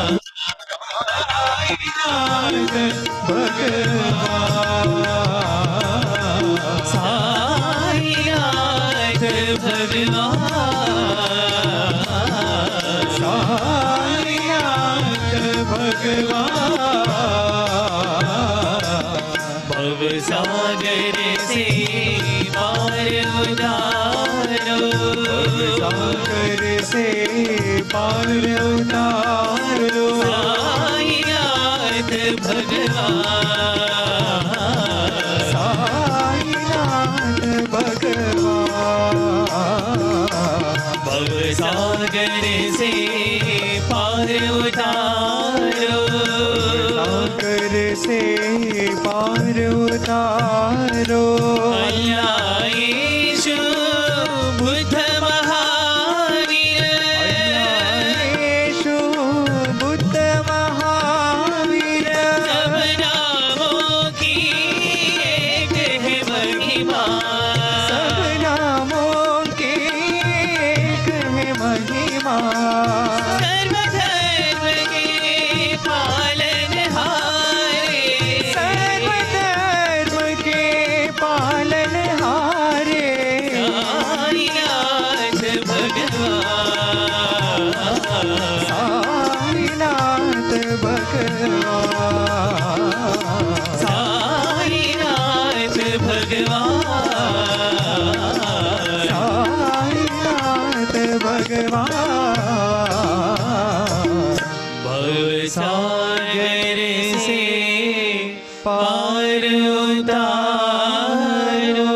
साईनाथ भगवान भव सागर से पार उतारो से पार उतारो साईनाथ भगवान साईनाथ भगवान भव सागर से पार उतारो सागर से पार उतारो अल्लाह यीशु बुद्ध महावीर येषु बुद्ध महावीर सब नामों की एक है महिमा सब नामों की एक है महिमा सर्वधर्म के पालनहारे सर्वधर्म के पालनहारे साईनाथ भगवान साईनाथ भगवान साईनाथ भगवान साईनाथ भगवान भव सागर से पार उतारो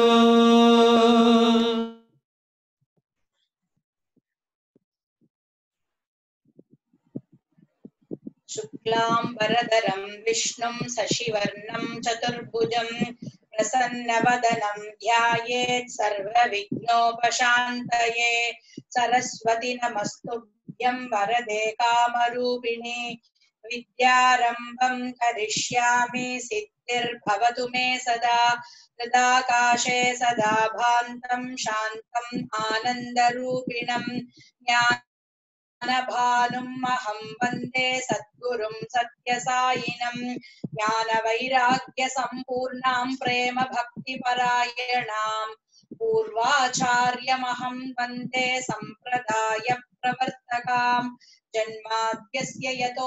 शुक्लाम्बरधरं विष्णुं शशिवर्णं चतुर्भुजं प्रसन्नवदनं ध्यायेत् सर्वविघ्नोपशान्तये सरस्वति नमस्तुभ्यं वरदे कामरूपिणे विद्यारम्भं करिष्यामि सिद्धिर्भवतु मे सदा हृदाकाशे सदा भान्तं शान्तम् आनन्दरूपिणं ज्ञान ज्ञानभानुम् अहं वन्दे सद्गुरुं सत्यसायिनं ज्ञानवैराग्यसम्पूर्णां प्रेम भक्तिपरायणाम् पूर्वाचार्यमहं वन्दे सम्प्रदाय प्रवर्तकाम् जन्माद्यस्य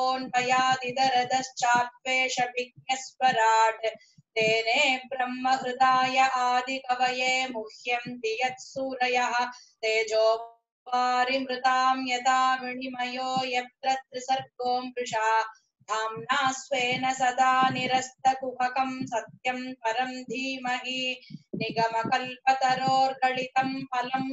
यतोऽन्वयादिदरदश्चात्वेषभिज्ञस्वराट् तेने ब्रह्महृदाय आदिकवये मुह्यन्ति यत्सूरयः तेजो वारिमृतां यथा विनिमयो यत्र त्रिसर्गो मृषा धाम्ना स्वेन सदा निरस्तकुहकं सत्यं परं धीमहि निगमकल्पतरोर्गलितं फलं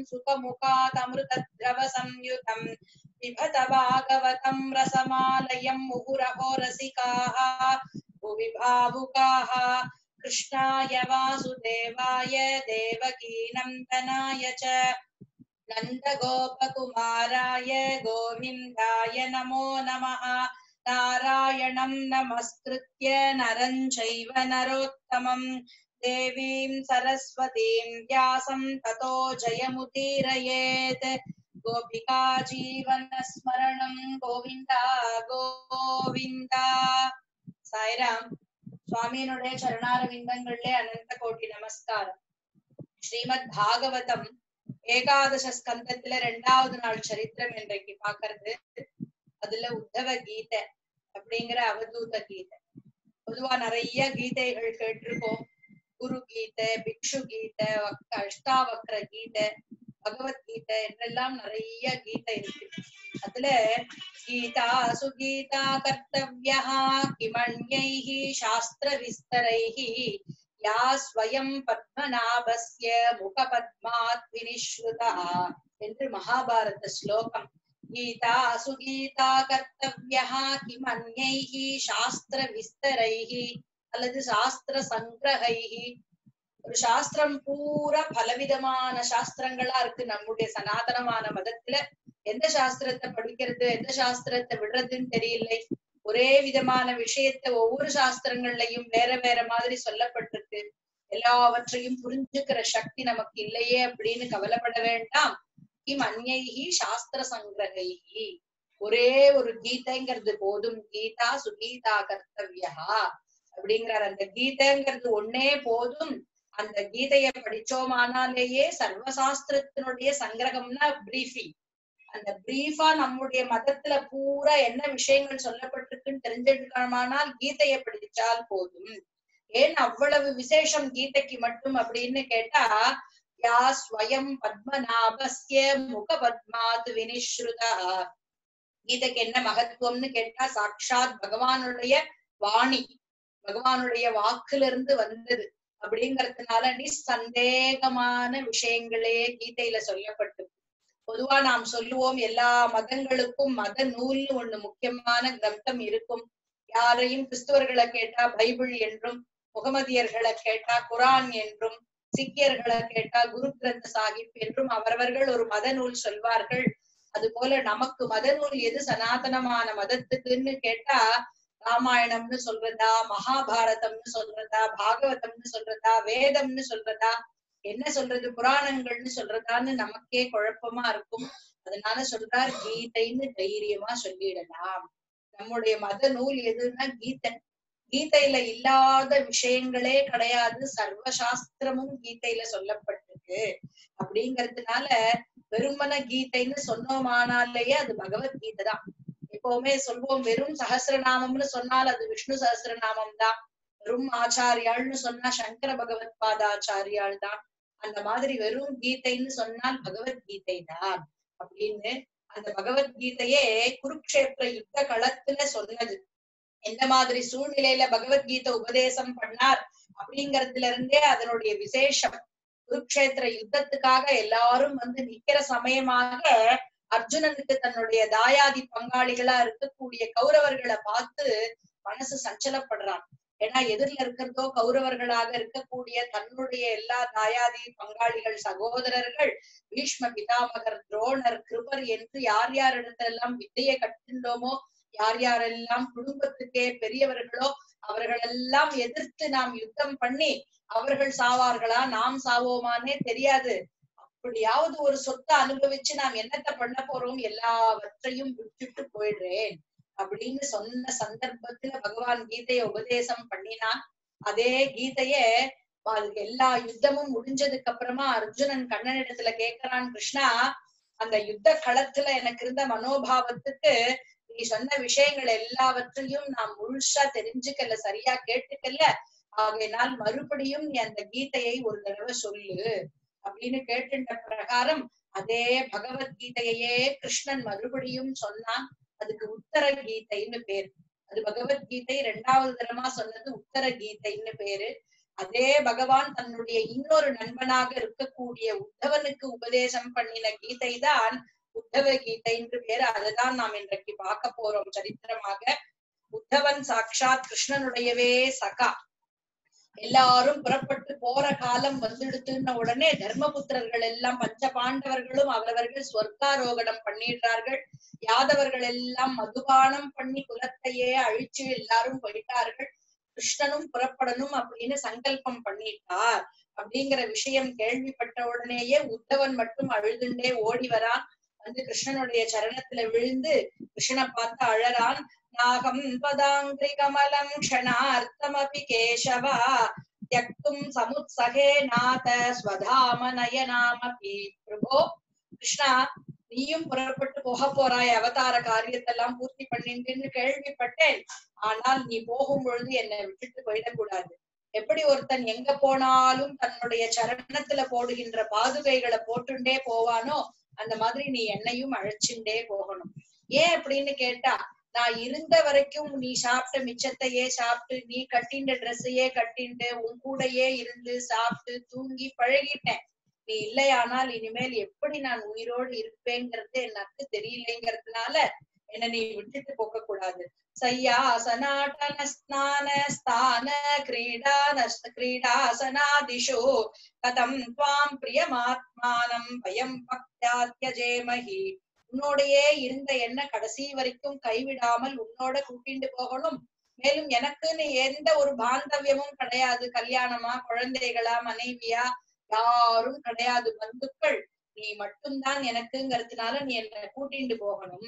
सुखमुखादमृतद्रवसंयुतं पिबत भागवतं रसमालयं मुहुरहो रसिकाः भुवि भावुकाः कृष्णाय वासुदेवाय देवकीनन्दनाय च नन्दगोपकुमाराय गोविन्दाय नमो नमः नारायणं नमस्कृत्य नरं चैव नरोत्तमं देवीं सरस्वतीं व्यासं ततो जयमुदीरयेत् गोपिका जीवनस्मरणं गोविन्द गोविन्द சாய்ராம் சுவாமியினுடைய சரணாரவிந்தங்களிலே அனந்த கோட்டி நமஸ்காரம் ஸ்ரீமத் பாகவதம் ஏகாதச ஸ்கந்தத்துல ரெண்டாவது நாள் சரித்திரம் இன்றைக்கு பாக்குறது அதுல உத்தவ கீதை அப்படிங்கிற அவதூத கீதை பொதுவா நிறைய கீதைகள் கேட்டிருக்கோம் குரு கீதை பிக்ஷு கீதை வக்க- அஷ்டாவக்ர கீதை பகவத்கீதை என்றெல்லாம் நிறைய கீதை இருக்கு அதுல கீதா சுகீதா கர்த்தவியா கிமண்யைः சாஸ்திர விஸ்தரைः யா ஸ்வயம் பத்மநாபஸ்ய முகபத்மாத் வினிஸ்ருதா என்று மகாபாரத ஸ்லோகம் கீதா சுகீதா கர்த்தவியா கிமன்யைः சாஸ்திர விஸ்தரைः அல்லது சாஸ்திர சங்கிரகைः ஒரு சாஸ்திரம் பூரா பலவிதமான சாஸ்திரங்களா இருக்கு நம்முடைய சனாதனமான மதத்துல எந்த சாஸ்திரத்தை படிக்கிறது எந்த சாஸ்திரத்தை விடுறதுன்னு தெரியலை ஒரே விதமான விஷயத்த ஒவ்வொரு சாஸ்திரங்கள்லயும் வேற வேற மாதிரி சொல்லப்பட்டிருக்கு எல்லாவற்றையும் புரிஞ்சுக்கிற சக்தி நமக்கு இல்லையே அப்படின்னு கவலைப்பட வேண்டாம் கிம் அந்யைஹி சாஸ்திர சங்கிரகைஹி ஒரே ஒரு கீதைங்கிறது போதும் கீதா சுகீதா கர்த்தவ்யா அப்படிங்கிறார் அந்த கீதைங்கிறது ஒன்னே போதும் அந்த கீதைய படிச்சோமானாலேயே சர்வசாஸ்திரத்தினுடைய சங்கிரகம்னா பிரீஃபிங் அந்த பிரீஃபா நம்முடைய மதத்துல பூரா என்ன விஷயங்கள் சொல்லப்பட்டிருக்குன்னு தெரிஞ்சிருக்கணுமானால் கீதைய படிச்சால் போதும் ஏன் அவ்வளவு விசேஷம் கீதைக்கு மட்டும் அப்படின்னு கேட்டா யா ஸ்வயம் பத்மநாபஸ்ய முக பத்மாத் வினிஸ்ருதா கீதைக்கு என்ன மகத்துவம்னு கேட்டா சாட்சாத் பகவானுடைய வாணி பகவானுடைய வாக்குல இருந்து வந்தது அப்படிங்கறதுனால நிசந்தேகமான விஷயங்களே கீதையில சொல்லப்பட்டு பொதுவா நாம் சொல்லுவோம் எல்லா மதங்களுக்கும் மத நூல்னு ஒண்ணு முக்கியமான கிரந்தம் இருக்கும் யாரையும் கிறிஸ்துவர்களை கேட்டா பைபிள் என்றும் முகமதியர்களை கேட்டா குரான் என்றும் சீக்கியர்களை கேட்டா குரு கிரந்த சாஹிப் என்றும் அவரவர்கள் ஒரு மத நூல் சொல்வார்கள் அது போல நமக்கு மத நூல் எது சனாதனமான மதத்துக்குன்னு கேட்டா ராமாயணம்னு சொல்றதா மகாபாரதம்னு சொல்றதா பாகவதம்னு சொல்றதா வேதம்னு சொல்றதா என்ன சொல்றது புராணங்கள்னு சொல்றதான்னு நமக்கே குழப்பமா இருக்கும் அதனால சொல்றார் கீதைன்னு தைரியமா சொல்லிடலாம் நம்முடைய மத நூல் எதுன்னா கீதை கீதையில இல்லாத விஷயங்களே கிடையாது சர்வ சாஸ்திரமும் கீதையில சொல்லப்பட்டிருக்கு அப்படிங்கறதுனால வெறுமன கீதைன்னு சொன்னோமானாலேயே அது பகவத்கீதை தான் எப்பவுமே சொல்வோம் வெறும் சஹசிரநாமம்னு சொன்னால் அது விஷ்ணு சஹசிரநாமம் தான் வெறும் ஆச்சாரியாள்னு சொன்னா சங்கர பகவத் பாதாச்சாரியாள் தான் அந்த மாதிரி வெறும் கீதைன்னு சொன்னால் பகவத்கீதை தான் அப்படின்னு அந்த பகவத்கீதையே குருக்ஷேத்திர யுத்த களத்துல சொன்னது எந்த மாதிரி சூழ்நிலையில பகவத்கீதை உபதேசம் பண்ணார் அப்படிங்கறதுல இருந்தே அதனுடைய விசேஷம் குருக்ஷேத்திர யுத்தத்துக்காக எல்லாரும் வந்து நிக்கிற சமயமாக அர்ஜுனனுக்கு தன்னுடைய தாயாதி பங்காளிகளா இருக்கக்கூடிய கௌரவர்களை பார்த்து மனசு சஞ்சலப்படுறான் ஏன்னா எதிரில இருக்கிறதோ கௌரவர்களாக இருக்கக்கூடிய தன்னுடைய எல்லா தாயாதி பங்காளிகள் சகோதரர்கள் பீஷ்ம பிதாமகர் துரோணர் கிருபர் என்று யார் யார் இடத்தெல்லாம் வித்தையை கற்றுண்டோமோ யார் யாரெல்லாம் குடும்பத்துக்கே பெரியவர்களோ அவர்களெல்லாம் எதிர்த்து நாம் யுத்தம் பண்ணி அவர்கள் சாவார்களா நாம் சாவோமானே தெரியாது அப்படியாவது ஒரு சொத்தை அனுபவிச்சு நாம் என்னத்த பண்ண போறோம் எல்லாவற்றையும் விட்டுட்டு போயிடுறேன் அப்படின்னு சொன்ன சந்தர்ப்பத்துல பகவான் கீதைய உபதேசம் பண்ணினான் அதே கீதைய அதுக்கு எல்லா யுத்தமும் முடிஞ்சதுக்கு அப்புறமா அர்ஜுனன் கண்ணனிடத்துல கேக்குறான் கிருஷ்ணா அந்த யுத்த களத்துல எனக்கு இருந்த மனோபாவத்துக்கு நீ சொன்ன விஷயங்கள் எல்லாவற்றையும் நான் முழுசா தெரிஞ்சுக்கல சரியா கேட்டுக்கல ஆகையினால் மறுபடியும் நீ அந்த கீதையை ஒரு தடவை சொல்லு அப்படின்னு கேட்டுட்ட பிரகாரம் அதே பகவத்கீதையே கிருஷ்ணன் மறுபடியும் சொன்னான் அதுக்கு உத்தர கீதைன்னு பேரு அது பகவத்கீதை ரெண்டாவது தரமா சொன்னது உத்தர கீதைன்னு பேரு அதே பகவான் தன்னுடைய இன்னொரு நண்பனாக இருக்கக்கூடிய உத்தவனுக்கு உபதேசம் பண்ணின கீதை தான் உத்தவ கீதை என்று பேரு அதுதான் நாம் இன்றைக்கு பார்க்க போறோம் சரித்திரமாக உத்தவன் சாட்சாத் கிருஷ்ணனுடையவே சகா எல்லாரும் புறப்பட்டு போற காலம் வந்துடுத்துன்ன உடனே தர்மபுத்திரர்கள் எல்லாம் பஞ்ச பாண்டவர்களும் அவரவர்கள் ஸ்வர்காரோகணம் பண்ணிடுறார்கள் யாதவர்கள் எல்லாம் மதுபானம் பண்ணி குலத்தையே அழிச்சு எல்லாரும் போயிட்டார்கள் கிருஷ்ணனும் புறப்படணும் அப்படின்னு சங்கல்பம் பண்ணிட்டார் அப்படிங்கிற விஷயம் கேள்விப்பட்ட உடனேயே உத்தவன் மட்டும் அழுதுண்டே ஓடி வரான் வந்து கிருஷ்ணனுடைய சரணத்துல விழுந்து கிருஷ்ணனை பார்த்து அழறான் நாகம் பதாங்கிரி கமலம் க்ஷணார்த்தமபி கேசவா தியக்தும் சமுத்சகே நாத ஸ்வதாம நயனாமபி பிரபோ கிருஷ்ணா நீயும் புறப்பட்டு போக போறாய் அவதார காரியத்தெல்லாம் பூர்த்தி பண்ணிட்டுன்னு கேள்விப்பட்டேன் ஆனால் நீ போகும் பொழுது என்னை விட்டுட்டு போயிடக்கூடாது எப்படி ஒருத்தன் எங்க போனாலும் தன்னுடைய சரணத்துல போடுகின்ற பாதுகைகளை போட்டுண்டே போவானோ அந்த மாதிரி நீ என்னையும் அழைச்சுண்டே போகணும் ஏன் அப்படின்னு கேட்டா நான் இருந்த வரைக்கும் நீ சாப்பிட்ட மிச்சத்தையே சாப்பிட்டு நீ கட்டின்ற ட்ரெஸ்ஸையே கட்டிண்டு உன் கூடயே இருந்து சாப்பிட்டு தூங்கி பழகிட்டேன் நீ இல்லையானால் இனிமேல் எப்படி நான் உயிரோடு இருப்பேங்கிறது எனக்கு தெரியலைங்கிறதுனால என்ன நீ விட்டுட்டு போக கூடாது சையாசனாட்டன ஸ்நான ஸ்தான கிரீடான கிரீடாசனாதிஷு கதம் துவாம் பிரியமாத்மானம் பயம் பக்தியாத்யஜேமஹி உன்னோடையே இருந்த என்ன கடைசி வரைக்கும் கைவிடாமல் உன்னோட கூட்டிட்டு போகணும் மேலும் எனக்குன்னு எந்த ஒரு பாந்தவியமும் கிடையாது கல்யாணமா குழந்தைகளா மனைவியா யாரும் கிடையாது பந்துக்கள் நீ மட்டும்தான் எனக்குங்கிறதுனால நீ என்ன கூட்டிட்டு போகணும்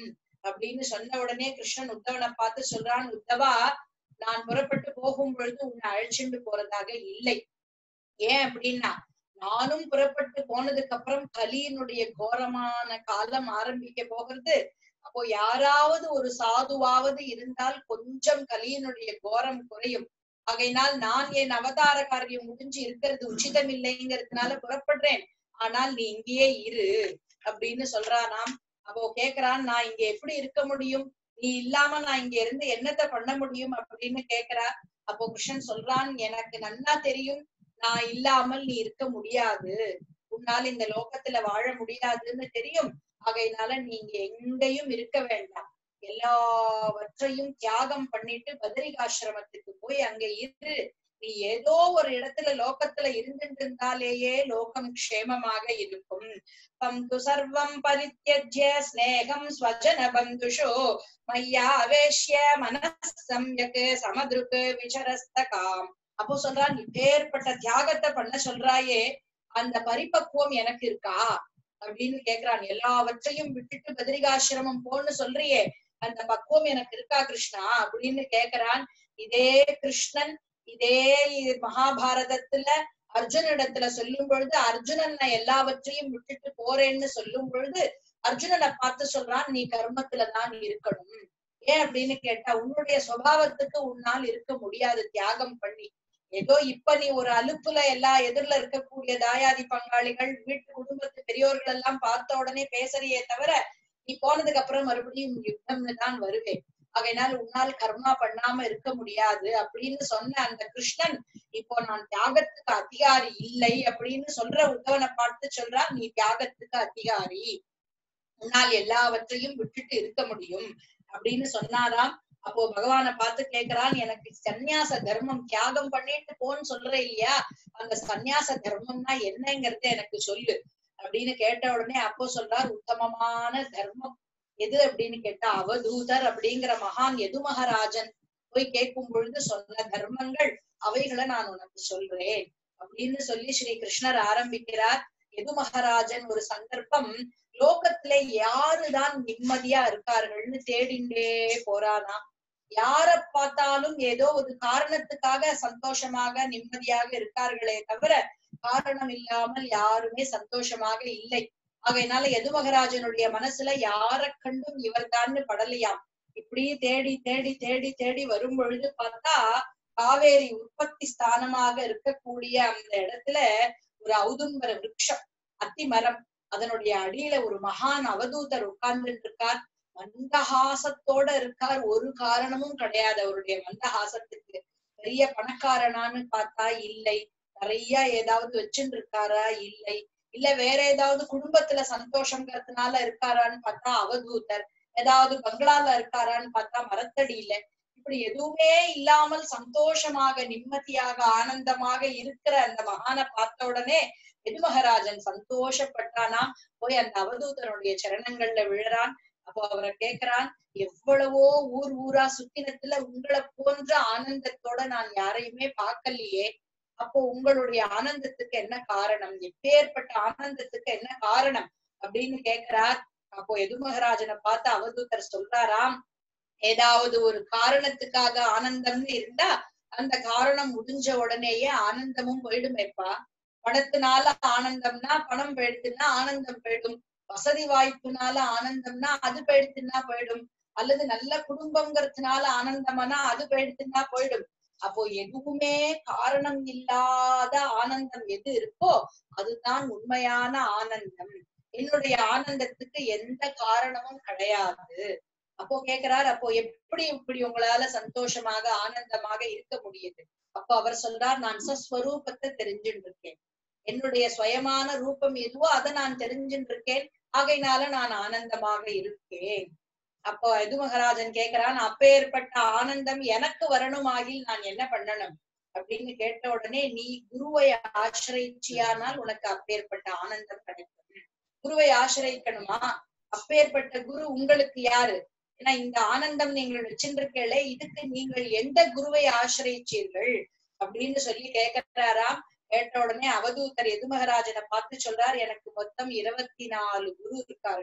அப்படின்னு சொன்ன உடனே கிருஷ்ணன் உத்தவனை பார்த்து சொல்றான் உத்தவா நான் புறப்பட்டு போகும் பொழுது உன்னை அழைச்சிட்டு போறதாக இல்லை ஏன் அப்படின்னா நானும் புறப்பட்டு போனதுக்கு அப்புறம் கலியினுடைய கோரமான காலம் ஆரம்பிக்க போகிறது அப்போ யாராவது ஒரு சாதுவாவது இருந்தால் கொஞ்சம் கலியினுடைய கோரம் குறையும் ஆகையினால் நான் என் அவதார காரியம் முடிஞ்சு இருக்கிறது உச்சிதம் இல்லைங்கிறதுனால புறப்படுறேன் ஆனால் நீ இங்கேயே இரு அப்படின்னு சொல்றானாம் அப்போ கேக்குறான் நான் இங்க எப்படி இருக்க முடியும் நீ இல்லாம நான் இங்க இருந்து என்னத்த பண்ண முடியும் அப்படின்னு கேக்குறா அப்போ கிருஷ்ணன் சொல்றான் எனக்கு நன்னா தெரியும் நான் இல்லாமல் நீ இருக்க முடியாது உன்னால் இந்த லோகத்துல வாழ முடியாதுன்னு தெரியும் ஆகையினால நீங்க எங்கேயும் இருக்க வேண்டாம் எல்லாவற்றையும் தியாகம் பண்ணிட்டு பத்ரிகாசிரமத்துக்கு போய் அங்க இரு நீ ஏதோ ஒரு இடத்துல லோகத்துல இருந்துட்டு இருந்தாலேயே லோகம் க்ஷேமமாக இருக்கும் தம் து சர்வம் பரித்யஜ்ய ஸ்நேகம் ஸ்வஜன பந்துஷோ மையா அவேஷ்ய மனஸ் சம்யக் சமதுருக்கு விசரஸ்தகாம் அப்போ சொல்றான் இப்பேற்பட்ட தியாகத்தை பண்ண சொல்றாயே அந்த பரிபக்குவம் எனக்கு இருக்கா அப்படின்னு கேக்குறான் எல்லாவற்றையும் விட்டுட்டு பத்ரிகாசிரமம் போன்னு சொல்றியே அந்த பக்குவம் எனக்கு இருக்கா கிருஷ்ணா அப்படின்னு கேக்குறான் இதே கிருஷ்ணன் இதே மகாபாரதத்துல அர்ஜுனிடத்துல சொல்லும் பொழுது அர்ஜுனன் நான் எல்லாவற்றையும் விட்டுட்டு போறேன்னு சொல்லும் பொழுது அர்ஜுனனை பார்த்து சொல்றான் நீ கர்மத்துலதான் இருக்கணும் ஏன் அப்படின்னு கேட்டா உன்னுடைய சுபாவத்துக்கு உன்னால் இருக்க முடியாது தியாகம் பண்ணி ஏதோ இப்ப நீ ஒரு அலுப்புல எல்லா எதிரில இருக்கக்கூடிய தாயாதி பங்காளிகள் வீட்டு குடும்பத்து பெரியோர்கள் எல்லாம் பார்த்த உடனே பேசுறியே தவிர நீ போனதுக்கு அப்புறம் மறுபடியும் யுத்தம்னு தான் வருவேன் ஆகையினால் உன்னால் கர்மா பண்ணாம இருக்க முடியாது அப்படின்னு சொன்ன அந்த கிருஷ்ணன் இப்போ நான் தியாகத்துக்கு அதிகாரி இல்லை அப்படின்னு சொல்ற உத்தவனை பார்த்து சொல்றான் நீ தியாகத்துக்கு அதிகாரி உன்னால் எல்லாவற்றையும் விட்டுட்டு இருக்க முடியும் அப்படின்னு சொன்னாராம் அப்போ பகவானை பார்த்து கேக்குறான் எனக்கு சந்நியாச தர்மம் தியாகம் பண்ணிட்டு போன்னு சொல்ற இல்லையா அந்த சந்நியாச தர்மம்னா என்னங்கிறத எனக்கு சொல்லு அப்படின்னு கேட்ட உடனே அப்போ சொல்றார் உத்தமமான தர்மம் எது அப்படின்னு கேட்டா அவதூதர் அப்படிங்கிற மகான் எது மகாராஜன் போய் கேட்கும் பொழுது சொன்ன தர்மங்கள் அவைகளை நான் உனக்கு சொல்றேன் அப்படின்னு சொல்லி ஸ்ரீ கிருஷ்ணர் ஆரம்பிக்கிறார் எது மகாராஜன் ஒரு சந்தர்ப்பம் லோகத்திலே யாருதான் நிம்மதியா இருக்கார்கள்னு தேடிண்டே போறானா யார பார்த்தாலும் ஏதோ ஒரு காரணத்துக்காக சந்தோஷமாக நிம்மதியாக இருக்கார்களே தவிர காரணம் இல்லாமல் யாருமே சந்தோஷமாக இல்லை ஆகையினால எது மகராஜனுடைய மனசுல யார கண்டும் இவர்தான்னு படலையாம் இப்படி தேடி தேடி தேடி தேடி வரும் பொழுது பார்த்தா காவேரி உற்பத்தி ஸ்தானமாக இருக்கக்கூடிய அந்த இடத்துல ஒரு ஔதும்பர விருட்சம் அத்தி மரம் அதனுடைய அடியில ஒரு மகான் அவதூதர் உட்கார்ந்துட்டு இருக்கார் மந்தஹாசத்தோட இருக்கார் ஒரு காரணமும் கிடையாது அவருடைய மந்தஹாசத்துக்கு பெரிய பணக்காரனான்னு பார்த்தா இல்லை நிறைய ஏதாவது வச்சுட்டு இருக்காரா இல்லை இல்ல வேற ஏதாவது குடும்பத்துல சந்தோஷங்கிறதுனால இருக்காரான்னு பார்த்தா அவதூதர் ஏதாவது பங்களால இருக்காரான்னு பார்த்தா மரத்தடியில இப்படி எதுவுமே இல்லாமல் சந்தோஷமாக நிம்மதியாக ஆனந்தமாக இருக்கிற அந்த மகானை பார்த்த உடனே எது மகாராஜன் சந்தோஷப்பட்டானா போய் அந்த அவதூதனுடைய சரணங்கள்ல விழுறான் அப்போ அவரை கேக்குறான் எவ்வளவோ ஊர் ஊரா சுத்தினத்துல உங்களை போன்ற ஆனந்தத்தோட நான் யாரையுமே பார்க்கலையே அப்போ உங்களுடைய ஆனந்தத்துக்கு என்ன காரணம் எப்பேற்பட்ட ஆனந்தத்துக்கு என்ன காரணம் அப்படின்னு கேக்குறார் அப்போ எது மகாராஜனை பார்த்து அவதூதர் சொல்றாராம் ஏதாவது ஒரு காரணத்துக்காக ஆனந்தம்னு இருந்தா அந்த காரணம் முடிஞ்ச உடனேயே ஆனந்தமும் போயிடுமேப்பா பணத்தினால ஆனந்தம்னா பணம் போயிடுத்துன்னா ஆனந்தம் போயிடும் வசதி வாய்ப்புனால ஆனந்தம்னா அது போயிடுத்துன்னா போயிடும் அல்லது நல்ல குடும்பம்ங்கிறதுனால ஆனந்தம்னா அது போயிடுத்துன்னா போயிடும் அப்போ எதுவுமே காரணம் இல்லாத ஆனந்தம் எது இருக்கோ அதுதான் உண்மையான ஆனந்தம் என்னுடைய ஆனந்தத்துக்கு எந்த காரணமும் கிடையாது அப்போ கேக்குறாரு அப்போ எப்படி இப்படி உங்களால சந்தோஷமாக ஆனந்தமாக இருக்க முடியுது அப்போ அவர் சொல்றார் நான் சஸ்வரூபத்தை தெரிஞ்சுட்டு இருக்கேன் என்னுடைய சுயமான ரூபம் எதுவோ அதை நான் தெரிஞ்சுட்டு இருக்கேன் ஆகையினால நான் ஆனந்தமாக இருக்கேன் அப்போ எது மகராஜன் கேக்குறான் அப்பேற்பட்ட ஆனந்தம் எனக்கு வரணுமாகில் நான் என்ன பண்ணணும் அப்படின்னு கேட்ட உடனே நீ குருவை ஆசிரிச்சியானால் உனக்கு அப்பேற்பட்ட ஆனந்தம் கிடைக்கும் குருவை ஆசிரியக்கணுமா அப்பேற்பட்ட குரு உங்களுக்கு யாரு ஏன்னா இந்த ஆனந்தம் நீங்கள் வச்சிருக்கீங்களே இதுக்கு நீங்கள் எந்த குருவை ஆசிரியச்சீர்கள் அப்படின்னு சொல்லி கேக்குறாராம் கேட்ட உடனே அவதூதர் எது மகராஜனை பார்த்து சொல்றார் எனக்கு மொத்தம் இருபத்தி நாலு குரு இருக்கார்கள்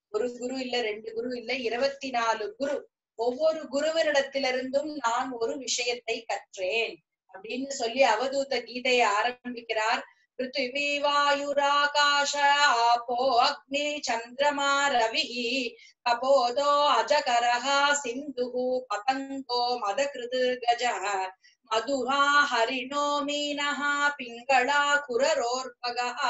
ஒரு குரு இல்ல ரெண்டு குரு இல்ல இருபத்தி நாலு குரு ஒவ்வொரு குருவனிடத்திலிருந்தும் நான் ஒரு விஷயத்தை கற்றேன் அப்படின்னு சொல்லி அவதூத கீதையை ஆரம்பிக்கிறார் பிருத்திவி வாயுராகாஷ ஆபோ அக்னி சந்திரமா ரவி கபோதோ அஜகரஹ சிந்துஹு பதங்கோ மதகிருது கஜः மதுஹா ஹரிணோ மீனஹ பிங்களா குரரோர்பகः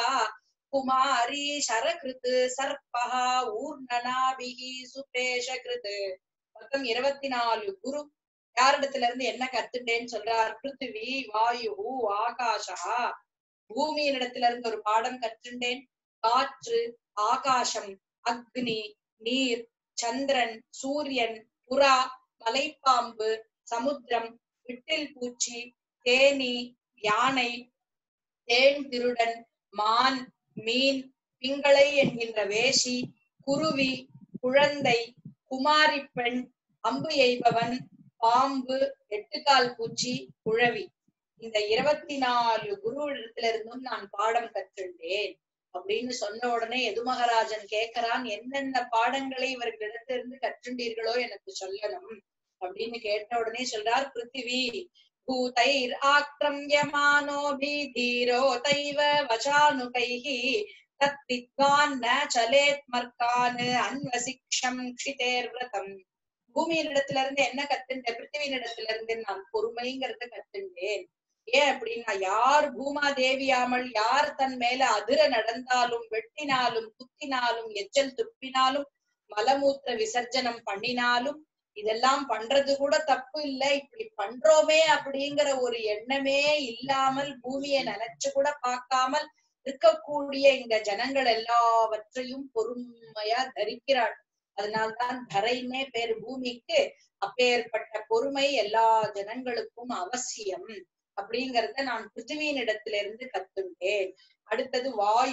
குமாரி சரகிருத் சர்பஹ ஊர்ணனாபிஹி சுபேஷகிருத் மொத்தம் இருபத்தி நாலு குரு யாரிடத்துல இருந்து என்ன கத்துட்டேன்னு சொல்றார் பிருத்திவி வாயு ஆகாஷா பூமியினிடத்துல இருந்து ஒரு பாடம் கற்றுண்டேன் காற்று ஆகாசம் அக்னி நீர் சந்திரன் சூரியன் புறா மலைப்பாம்பு சமுத்திரம் விட்டில் பூச்சி தேனி யானை தேன் திருடன் மான் மீன் பிங்களை என்கின்ற வேசி குருவி குழந்தை குமாரி பெண் அம்பு எய்பவன் பாம்பு எட்டுக்கால் பூச்சி குழவி இந்த இருபத்தி நாலு குரு இடத்திலிருந்தும் நான் பாடம் கற்றுண்டேன் அப்படின்னு சொன்ன உடனே எது மகாராஜன் கேட்கிறான் என்னென்ன பாடங்களை இவர்களிடத்திலிருந்து கற்றுண்டீர்களோ எனக்கு சொல்லணும் அப்படின்னு கேட்ட உடனே சொல்றார் பிருத்திவி பூதைர் ஆக்ரமியமானோ பீதீரோ தைவ வசானுகைஹி தத் வித்வான் ந சலேத் மர்கான் அன்வசிக்ஷம் க்ஷிதேர் விரதம் பூமியினிடத்துல இருந்து என்ன கத்துண்டேன் பிருத்திவியினிடத்துல இருந்து நான் பொறுமைங்கிறத கத்துண்டேன் ஏன் அப்படின்னா யார் பூமா தேவியாமல் யார் தன் மேல அதிர நடந்தாலும் வெட்டினாலும் குத்தினாலும் எச்சல் துப்பினாலும் மலமூத்திர விசர்ஜனம் பண்ணினாலும் இதெல்லாம் பண்றது கூட தப்பு இல்ல இப்படி பண்றோமே அப்படிங்கிற ஒரு எண்ணமே இல்லாமல் பூமியை நினைச்சு கூட பார்க்காமல் இருக்கக்கூடிய இந்த ஜனங்கள் எல்லாவற்றையும் பொறுமையா தரிக்கிறாள் அதனால்தான் தரைன்னே பேர் பூமிக்கு அப்பேற்பட்ட பொறுமை எல்லா ஜனங்களுக்கும் அவசியம் அப்படிங்கறத நான் பிருத்திவியின் இடத்திலிருந்து கத்துண்டேன் அடுத்தது வாயு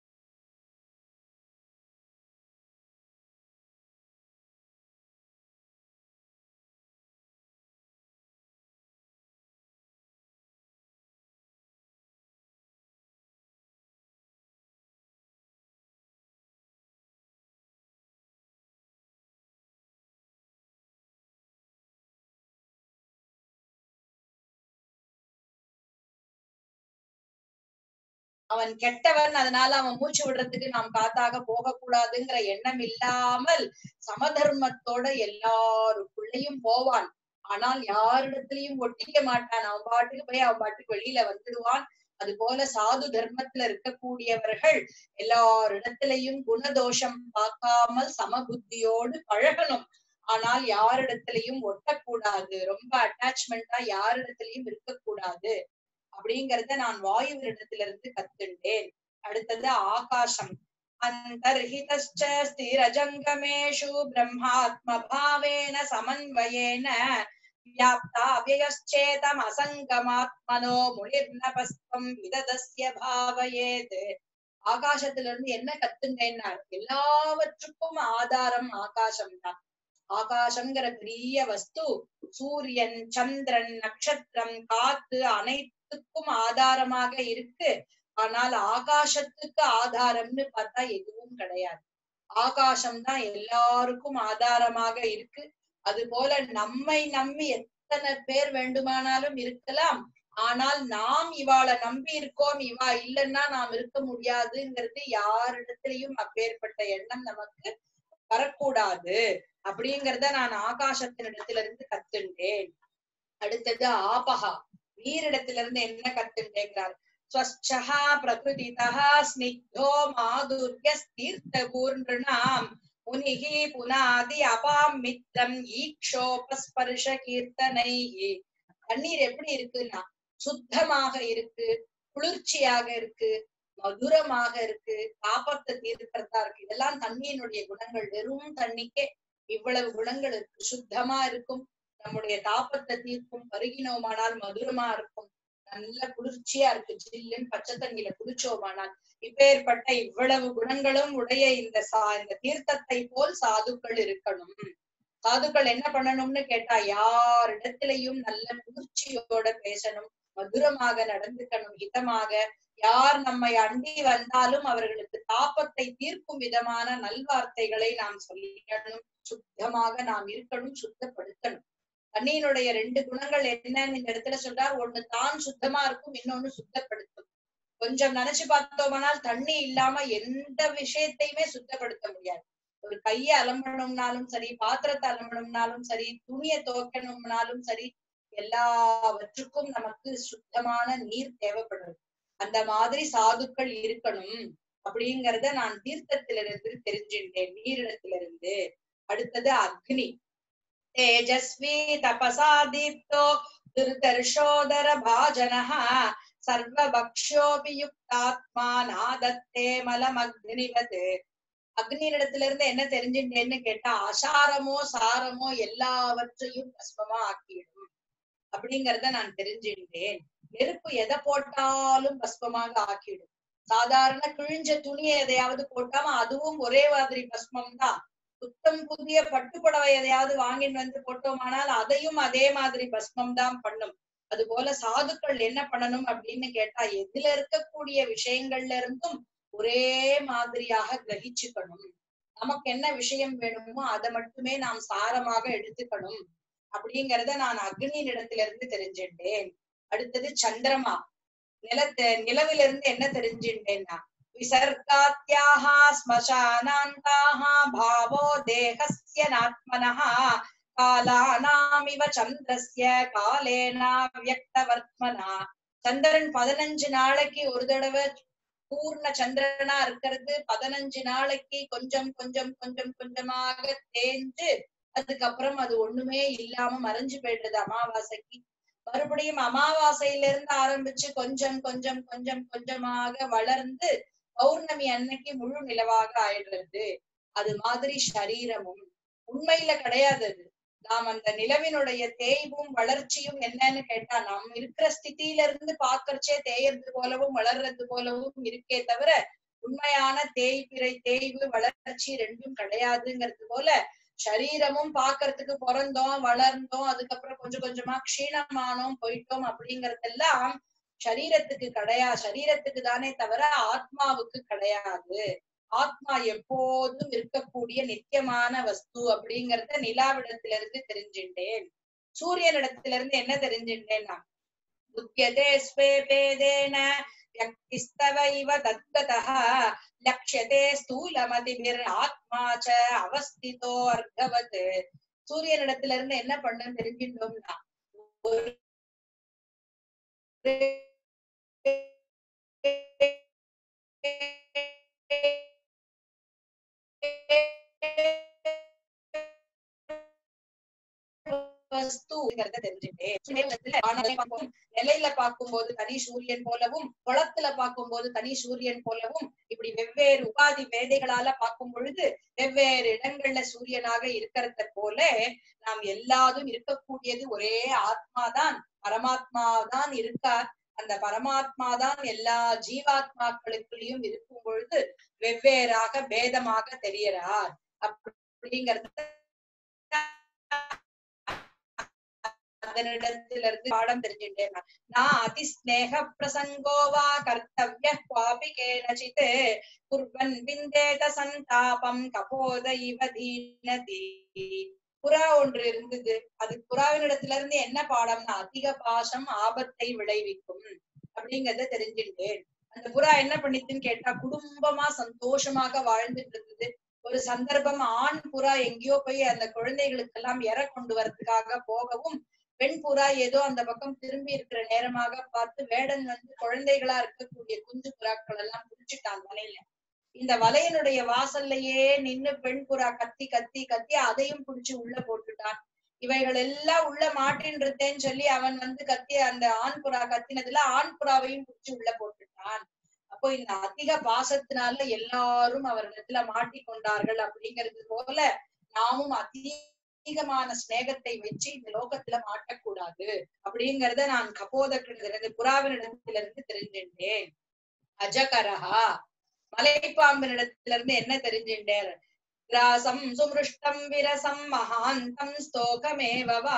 அவன் கெட்டவன் அதனால அவன் மூச்சு விடுறதுக்கு நாம் காத்தாக போகக்கூடாதுங்கிற எண்ணம் இல்லாமல் சமதர்மத்தோட எல்லாருக்குள்ளேயும் போவான் ஆனால் யாரிடத்திலையும் ஒட்டிக்க மாட்டான் அவன் பாட்டுக்கு போய் அவன் பாட்டுக்கு வெளியில வந்துடுவான் அது போல சாது தர்மத்துல இருக்கக்கூடியவர்கள் எல்லாரிடத்திலையும் குணதோஷம் பார்க்காமல் சமபுத்தியோடு பழகணும் ஆனால் யாரிடத்திலையும் ஒட்டக்கூடாது ரொம்ப அட்டாச்மெண்டா யாரிடத்திலையும் இருக்கக்கூடாது அப்படிங்கறத நான் வாயுவினிடத்திலிருந்து கத்துண்டேன் அடுத்தது ஆகாசம் அந்தர்ஹிதश्च ஸ்திரஜங்கமேஷு பிரம்மாத்ம பாவேன சமன்வயேன வியாப்தா வியஸ்சேதம் அசங்கமாத்மனோ முனிர்நபஸ்தம் விததஸ்ய பாவயேத் ஆகாசத்திலிருந்து என்ன கத்துண்டேன்னார் எல்லாவற்றுக்கும் ஆதாரம் ஆகாசம் தான் ஆகாசம்ங்கிற பெரிய வஸ்து சூரியன் சந்திரன் நட்சத்திரம் காத்து அனைத்துக்கும் ஆதாரமாக இருக்கு ஆனால் ஆகாசத்துக்கு ஆதாரம்னு பார்த்தா எதுவும் கிடையாது ஆகாசம் தான் எல்லாருக்கும் ஆதாரமாக இருக்கு அது போல நம்மை நம்பி எத்தனை பேர் வேண்டுமானாலும் இருக்கலாம் ஆனால் நாம் இவாளை நம்பி இருக்கோம் இவா இல்லைன்னா நாம் இருக்க முடியாதுங்கிறது யாரிடத்திலையும் அப்பேற்பட்ட எண்ணம் நமக்கு வரக்கூடாது அப்படிங்கறத நான் ஆகாசத்தினிடத்திலிருந்து கத்துண்டேன் அடுத்தது ஆபகா நீரிடத்திலிருந்து என்ன கத்துண்டேங்கிறார் ஸ்வச்சா பிரகிருதிதா ஸ்னிக்தோ மாதுர்ய தீர்த்த பூர்ணாம் முனிகி புனாதி அபாம் மித்ரம் ஈக்ஷோபஸ்பர்ஷ கீர்த்தனை தண்ணீர் எப்படி இருக்குன்னா சுத்தமாக இருக்கு குளிர்ச்சியாக இருக்கு மதுரமாக இருக்கு தாபத்தை தீர்க்கிறதா இருக்கு இதெல்லாம் தண்ணியினுடைய குணங்கள் வெறும் தண்ணிக்கே இவ்வளவு குணங்கள் இருக்கு சுத்தமா இருக்கும் நம்முடைய தாபத்தை தீர்க்கும் பருகினோமானால் மதுரமா இருக்கும் நல்ல குளிர்ச்சியா இருக்கு ஜில்லுன்னு பச்சை தண்ணியில குளிச்சோமானால் இப்பேற்பட்ட இவ்வளவு குணங்களும் உடைய இந்த சா இந்த தீர்த்தத்தை போல் சாதுக்கள் இருக்கணும் சாதுக்கள் என்ன பண்ணணும்னு கேட்டா யாரிடத்திலையும் நல்ல குளிர்ச்சியோட பேசணும் மதுரமாக நடந்துக்கணும் ஹிதமாக யார் நம்மை அண்டி வந்தாலும் அவர்களுக்கு தாபத்தை தீர்க்கும் விதமான நல்வார்த்தைகளை நாம் சொல்லணும் சுத்தமாக நாம் இருக்கணும் சுத்தப்படுத்தணும் தண்ணியினுடைய ரெண்டு குணங்கள் என்னன்னு இந்த இடத்துல சொல்றார் ஒண்ணு தான் சுத்தமா இருக்கும் இன்னொன்னு சுத்தப்படுத்தும் கொஞ்சம் நினைச்சு பார்த்தோம்னால் தண்ணி இல்லாம எந்த விஷயத்தையுமே சுத்தப்படுத்த முடியாது ஒரு கையை அலம்பணும்னாலும் சரி பாத்திரத்தை அலம்பணும்னாலும் சரி துணியை துவைக்கணும்னாலும் சரி எல்லாவற்றுக்கும் நமக்கு சுத்தமான நீர் தேவைப்படுது அந்த மாதிரி சாதுக்கள் இருக்கணும் அப்படிங்கறத நான் தீர்த்தத்திலிருந்து தெரிஞ்சின்றேன் நீரிடத்திலிருந்து அடுத்தது அக்னி தேஜஸ்வி தபசா தீப்தோ திருதர்ஷோதர பாஜனः சர்வபக்ஷோபி யுக்தாத்மா நாதத்தே மலமக்னிவத் அக்னியிடத்துல இருந்து என்ன தெரிஞ்சுட்டேன்னு கேட்டா அசாரமோ சாரமோ எல்லாவற்றையும் பஸ்மமா ஆக்கிடும் அப்படிங்கறத நான் தெரிஞ்சுட்டேன் நெருப்பு எதை போட்டாலும் பஸ்மமாக ஆக்கிடும் சாதாரண கிழிஞ்ச துணியை எதையாவது போட்டாம அதுவும் ஒரே மாதிரி பஸ்மம் தான் புத்தம் புதிய பட்டுப்புடவை எதையாவது வாங்கிட்டு வந்து போட்டோமானால் அதையும் அதே மாதிரி பஸ்மம் தான் பண்ணும் அது போல சாதுக்கள் என்ன பண்ணணும் அப்படின்னு கேட்டா எதுல இருக்கக்கூடிய விஷயங்கள்ல இருந்தும் ஒரே மாதிரியாக கிரகிச்சுக்கணும் நமக்கு என்ன விஷயம் வேணுமோ அதை மட்டுமே நாம் சாரமாக எடுத்துக்கணும் அப்படிங்கறத நான் அக்னியினிடத்துல இருந்து தெரிஞ்சுட்டேன் அடுத்தது சந்திரமா நிலத்து நிலவிலிருந்து என்ன தெரிஞ்சுட்டேன்னா விசர்காத்யாக ஸ்மசானாந்தாः பாவோ தேகஸ்ய நாத்மனः காலானாமிவ சந்திரஸ்ய காலேனா வியக்தவர்த்மனா சந்திரன் பதினஞ்சு நாளைக்கு ஒரு தடவை பூர்ண சந்திரனா இருக்கிறது பதினஞ்சு நாளைக்கு கொஞ்சம் கொஞ்சம் கொஞ்சம் கொஞ்சமாக தேஞ்சு அதுக்கப்புறம் அது ஒண்ணுமே இல்லாம மறைஞ்சு போயிடுது அமாவாசைக்கு மறுபடியும் அமாவாசையில இருந்து ஆரம்பிச்சு கொஞ்சம் கொஞ்சம் கொஞ்சம் கொஞ்சமாக வளர்ந்து பௌர்ணமி அன்னைக்கு முழு நிலவாக ஆயிடுறது அது மாதிரி சரீரமும் உண்மையில கிடையாது அது நாம் அந்த நிலவினுடைய தேய்வும் வளர்ச்சியும் என்னன்னு கேட்டா நாம் இருக்கிற ஸ்திதியில இருந்து பாக்கறச்சே தேயறது போலவும் வளர்றது போலவும் இருக்கே தவிர உண்மையான தேய்பிறை தேய்வு வளர்ச்சி ரெண்டும் கிடையாதுங்கிறது போல சரீரமும் பாக்குறதுக்கு பிறந்தோம் வளர்ந்தோம் அதுக்கப்புறம் கொஞ்சம் கொஞ்சமா க்ஷீணமானோம் போயிட்டோம் அப்படிங்கறதெல்லாம் சரீரத்துக்கு கிடையாது சரீரத்துக்கு தானே தவிர ஆத்மாவுக்கு கிடையாது ஆத்மா எப்போதும் இருக்கக்கூடிய நித்தியமான வஸ்து அப்படிங்கறத நிலாவிடத்துல இருந்து தெரிஞ்சுட்டேன் சூரியனிடத்துல இருந்து என்ன தெரிஞ்சுட்டேன்னா புத்தியதே ஸ்வே பேதேன வியக்திஸ்தவ இவ தத்கதः லக்ஷ்யதே ஸ்தூலமதிபிர் ஆத்மா ச அவஸ்திதோ அர்த்தவத் சூரியனிடத்துல இருந்து என்ன பண்ண தெரிஞ்சிட்டோம்னா ஒரு வஸ்துங்கிறத தெரிஞ்சுட்டேன் நிலையில பார்க்கும்போது தனி சூரியன் போலவும் குளத்துல பார்க்கும்போது தனி சூரியன் போலவும் இப்படி வெவ்வேறு உபாதி வேதைகளால பார்க்கும் பொழுது வெவ்வேறு இடங்கள்ல சூரியனாக இருக்கிறத போல நாம் எல்லாரும் இருக்கக்கூடியது ஒரே ஆத்மாதான் பரமாத்மா தான் இருக்கார் அந்த பரமாத்மா தான் எல்லா ஜீவாத்மாக்களுக்குள்ளயும் இருக்கும் பொழுது வெவ்வேறாக பேதமாக தெரியறார் அப்படிங்கறது அதனிடத்துல இருந்து பாடம் தெரிஞ்சுட்டேன் நான். நான் அதி ஸ்நேக பிரசங்கோவா கர்த்தவிய குவாபி கேனச்சித் குர்வன் விந்தேத சந்தாபம் கபோத இவ தீனதி புறா ஒன்று இருந்தது அது புறாவினிடத்துல இருந்து என்ன பாடம்னா அதிக பாசம் ஆபத்தை விளைவிக்கும் அப்படிங்கறத தெரிஞ்சுட்டேன் அந்த புறா என்ன பண்ணிச்சுன்னு கேட்டா குடும்பமா சந்தோஷமாக வாழ்ந்துட்டு இருந்தது ஒரு சந்தர்ப்பம் ஆண் புறா எங்கேயோ போய் அந்த குழந்தைகளுக்கெல்லாம் எற கொண்டு வரதுக்காக போகவும் பெண் புறா ஏதோ அந்த பக்கம் திரும்பி இருக்கிற நேரமாக பார்த்து வேடன் வந்து குழந்தைகளா இருக்கக்கூடிய குஞ்சு புறாக்கள் எல்லாம் புடிச்சிட்டான் வலையில இந்த வலையினுடைய வாசல்லையே நின்னு பெண் புறா கத்தி கத்தி கத்தி அதையும் புடிச்சு உள்ள போட்டுட்டான் இவைகள் எல்லாம் உள்ள மாட்டின்றதேன்னு சொல்லி அவன் வந்து கத்தி அந்த ஆண் புறா கத்தினதுல ஆண் புறாவையும் புடிச்சு உள்ள போட்டுட்டான் அப்போ இந்த அதிக பாசத்தினால எல்லாரும் அவரிடத்துல மாட்டிக்கொண்டார்கள் அப்படிங்கிறது போல நாமும் அதிகமான ஸ்நேகத்தை வச்சு இந்த லோகத்துல மாட்டக்கூடாது அப்படிங்கறத நான் கபோதக்கிலிருந்து புறாவினிடத்திலிருந்து தெரிஞ்சின்றேன் அஜகரஹா மலைப்பாம்பினிடத்துல இருந்து என்ன தெரிஞ்சின்றேன் கிராசம் சுமிருஷ்டம் விரசம் மகாந்தம் ஸ்தோகமேவ வா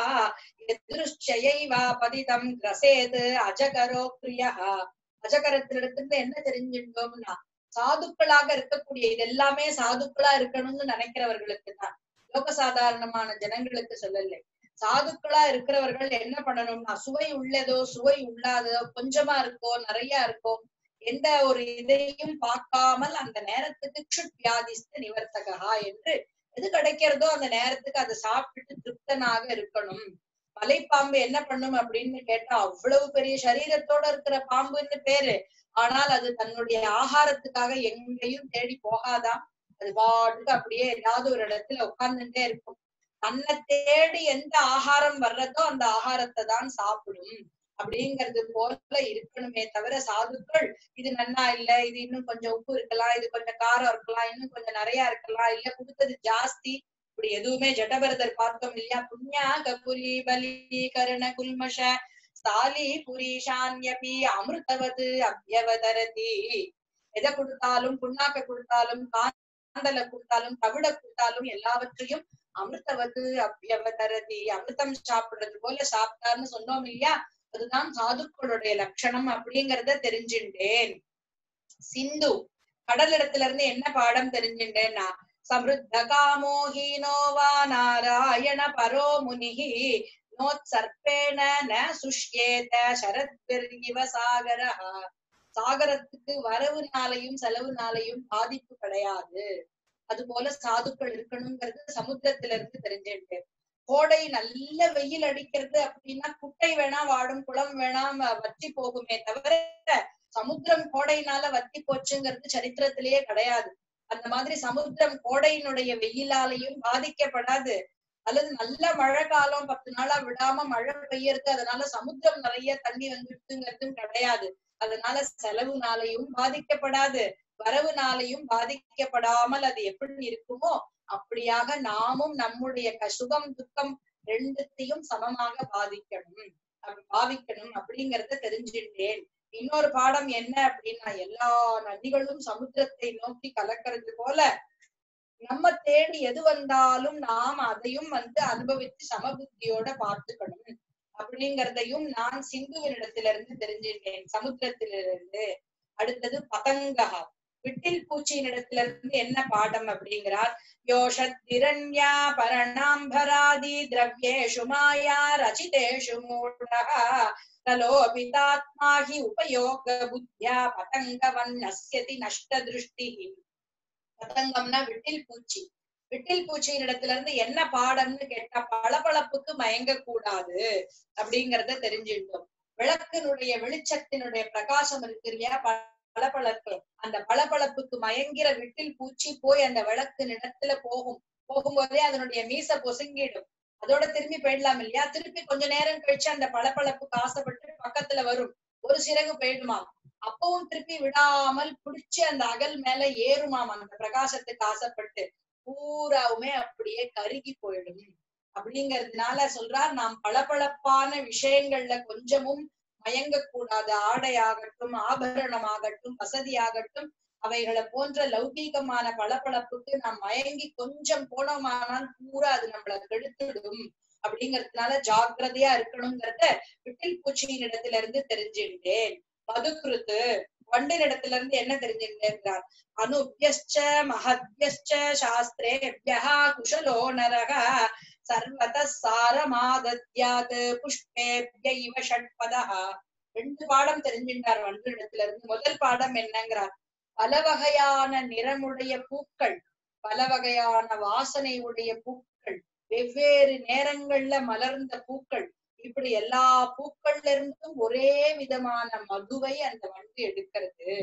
எதிருஷ்சைவா பதிதம் கிரசேது அஜகரோ பிரியः அஜகரத்திலிருந்து என்ன தெரிஞ்சுட்டோம்னா சாதுக்களாக இருக்கக்கூடிய இது எல்லாமே சாதுக்களா இருக்கணும்னு நினைக்கிறவர்களுக்கு தான் லோக சாதாரணமான ஜனங்களுக்கு சொல்லலை சாதுக்களா இருக்கிறவர்கள் என்ன பண்ணணும்னா சுவை உள்ளதோ சுவை உள்ளாதோ கொஞ்சமா இருக்கோ நிறைய இருக்கோ எந்த ஒரு இதையும் பார்க்காமல் அந்த நேரத்துக்கு க்ஷுட் வியாதிஸ்த நிவர்த்தகா என்று எது கிடைக்கிறதோ அந்த நேரத்துக்கு அதை சாப்பிட்டுட்டு திருப்தனாக இருக்கணும் மலைப்பாம்பு என்ன பண்ணும் அப்படின்னு கேட்டா அவ்வளவு பெரிய சரீரத்தோட இருக்கிற பாம்புன்னு பேரு ஆனால் அது தன்னுடைய ஆகாரத்துக்காக எங்கேயும் தேடி போகாதாம் அது பாட்டுக்கு அப்படியே ஏதாவது ஒரு இடத்துல உட்கார்ந்துட்டே இருக்கும் தன்னை தேடி எந்த ஆகாரம் வர்றதோ அந்த ஆகாரத்தை தான் சாப்பிடும் அப்படிங்கிறது போல இருக்கணுமே தவிர சாதுக்கள் இது நன்னா இல்ல இது இன்னும் கொஞ்சம் உப்பு இருக்கலாம் இது கொஞ்சம் காரம் இருக்கலாம் இன்னும் கொஞ்சம் நிறைய இருக்கலாம் இல்ல கொடுத்தது ஜாஸ்தி இப்படி எதுவுமே ஜடபரதர் பார்த்தோம் இல்லையா புண்ணியா கபுலி பலி கருண குல்மஷ ஸ்தாலி புரீஷான்யபி அமிர்தவது அபியவதரதி எதை கொடுத்தாலும் புண்ணாக்க கொடுத்தாலும் காந்தலை கொடுத்தாலும் தவிட கொடுத்தாலும் எல்லாவற்றையும் அமிர்தவது அபியவதரதி அமிர்தம் சாப்பிடுறது போல சாப்பிட்டார்னு சொன்னோம் இல்லையா அதுதான் சாதுக்களுடைய லட்சணம் அப்படிங்கறத தெரிஞ்சுட்டேன் சிந்து கடலிடத்துல இருந்து என்ன பாடம் தெரிஞ்சுட்டேன்னா சமிருத்த காமோஹீனோ வா நாராயண பரோ முனிஹி நோத்சர்ப்பேண ந சுஷ்யேத சரத்விர்இவ சாகரஹ சாகரத்துக்கு வரவுனாலையும் செலவுனாலையும் பாதிப்பு கிடையாது அது போல சாதுக்கள் இருக்கணுங்கிறது சமுத்திரத்துல இருந்து தெரிஞ்சுட்டேன் கோடை நல்ல வெயில் அடிக்கிறது அப்படின்னா குட்டை வேணா வாடும் குளம் வேணா வ- வற்றி போகுமே தவிர சமுத்திரம் கோடையினால வத்தி போச்சுங்கிறது சரித்திரத்திலேயே கிடையாது அந்த மாதிரி சமுத்திரம் கோடையினுடைய வெயிலாலையும் பாதிக்கப்படாது அல்லது நல்ல மழை காலம் பத்து நாளா விடாம மழை பெய்யறது அதனால சமுத்திரம் நிறைய தண்ணி வந்துடுதுங்கிறதும் கிடையாது அதனால செலவுனாலையும் பாதிக்கப்படாது வரவுனாலையும் பாதிக்கப்படாமல் அது எப்படி இருக்குமோ அப்படியாக நாமும் நம்முடைய க- சுகம் துக்கம் ரெண்டுத்தையும் சமமாக பாதிக்கணும் அப்படி பாவிக்கணும் அப்படிங்கறத தெரிஞ்சுட்டேன் இன்னொரு பாடம் என்ன அப்படின்னா எல்லா நதிகளும் சமுத்திரத்தை நோக்கி கலக்கிறது போல நம்ம தேடி எது வந்தாலும் நாம் அதையும் வந்து அனுபவித்து சமபுத்தியோட பார்த்துக்கணும் அப்படிங்கறதையும் நான் சிந்துவினிடத்திலிருந்து தெரிஞ்சுட்டேன் சமுத்திரத்திலிருந்து அடுத்தது பதங்கா விட்டில் பூச்சியினிடத்திலிருந்து என்ன பாடம் அப்படிங்கிறார் யோஷத்திரண்யா பரணாம்பராதி திரவியேஷு மாயா ரச்சிதேஷு மூடः கலோபிதாத்மா ஹி உபயோக புத்தியா பதங்கவன் நஸ்யதி நஷ்ட திருஷ்டிஹி பதங்கம்னா விட்டில் பூச்சி விட்டில் பூச்சியின் இடத்துல இருந்து என்ன பாடம்னு கேட்டா பளபளப்புக்கு மயங்க கூடாது அப்படிங்கறத தெரிஞ்சுட்டோம் விளக்கினுடைய வெளிச்சத்தினுடைய பிரகாசம் இருக்கு இல்லையா பளபளப்பு அந்த பளபளப்புக்கு மயங்கிற விட்டில் பூச்சி போய் அந்த விளக்கு இடத்துல போகும் போகும்போதே அதனுடைய மீச பொசுங்கிடும் அதோட திரும்பி போயிடலாம் இல்லையா திருப்பி கொஞ்ச நேரம் கழிச்சு அந்த பளபளப்புக்கு ஆசைப்பட்டு பக்கத்துல வரும் ஒரு சிறகு போயிடுமாம் அப்பவும் திருப்பி விடாமல் பிடிச்சு அந்த அகல் மேல ஏறுமாம் அந்த பிரகாசத்துக்கு ஆசைப்பட்டு பூராவுமே அப்படியே கருகி போயிடும் அப்படிங்கறதுனால சொல்றார் நாம் பளபளப்பான விஷயங்கள்ல கொஞ்சமும் மயங்கக்கூடாது ஆடையாகட்டும் ஆபரணமாகட்டும் வசதியாகட்டும் அவைகளை போன்ற லௌகீகமான பளபளப்புக்கு நாம் மயங்கி கொஞ்சம் போனோமானால் பூரா அது நம்மள கெடுத்துடும் அப்படிங்கறதுனால ஜாக்கிரதையா இருக்கணுங்கிறத விட்டில் பூச்சியின் இடத்துல இருந்து தெரிஞ்சுட்டேன் மதுக்குருத்து வண்டின் இடத்துல இருந்து என்ன தெரிஞ்சுட்டேங்கிறார் அனுபியஸ்ச மகத்யஸ்ச சாஸ்திரேபியா குஷலோ நரக சர்வத சாரமாதத்யாத் புஷ்பேபிய இவ ஷட்பதா ரெண்டு பாடம் தெரிஞ்சின்றார் வண்டு இடத்துல இருந்து முதல் பாடம் என்னங்கிறார் பல வகையான நிறமுடைய பூக்கள் பல வகையான வாசனை உடைய பூக்கள் வெவ்வேறு நேரங்கள்ல மலர்ந்த பூக்கள் இப்படி எல்லா பூக்கள்ல இருந்தும் ஒரே விதமான மதுவை அந்த வண்டு எடுக்கிறது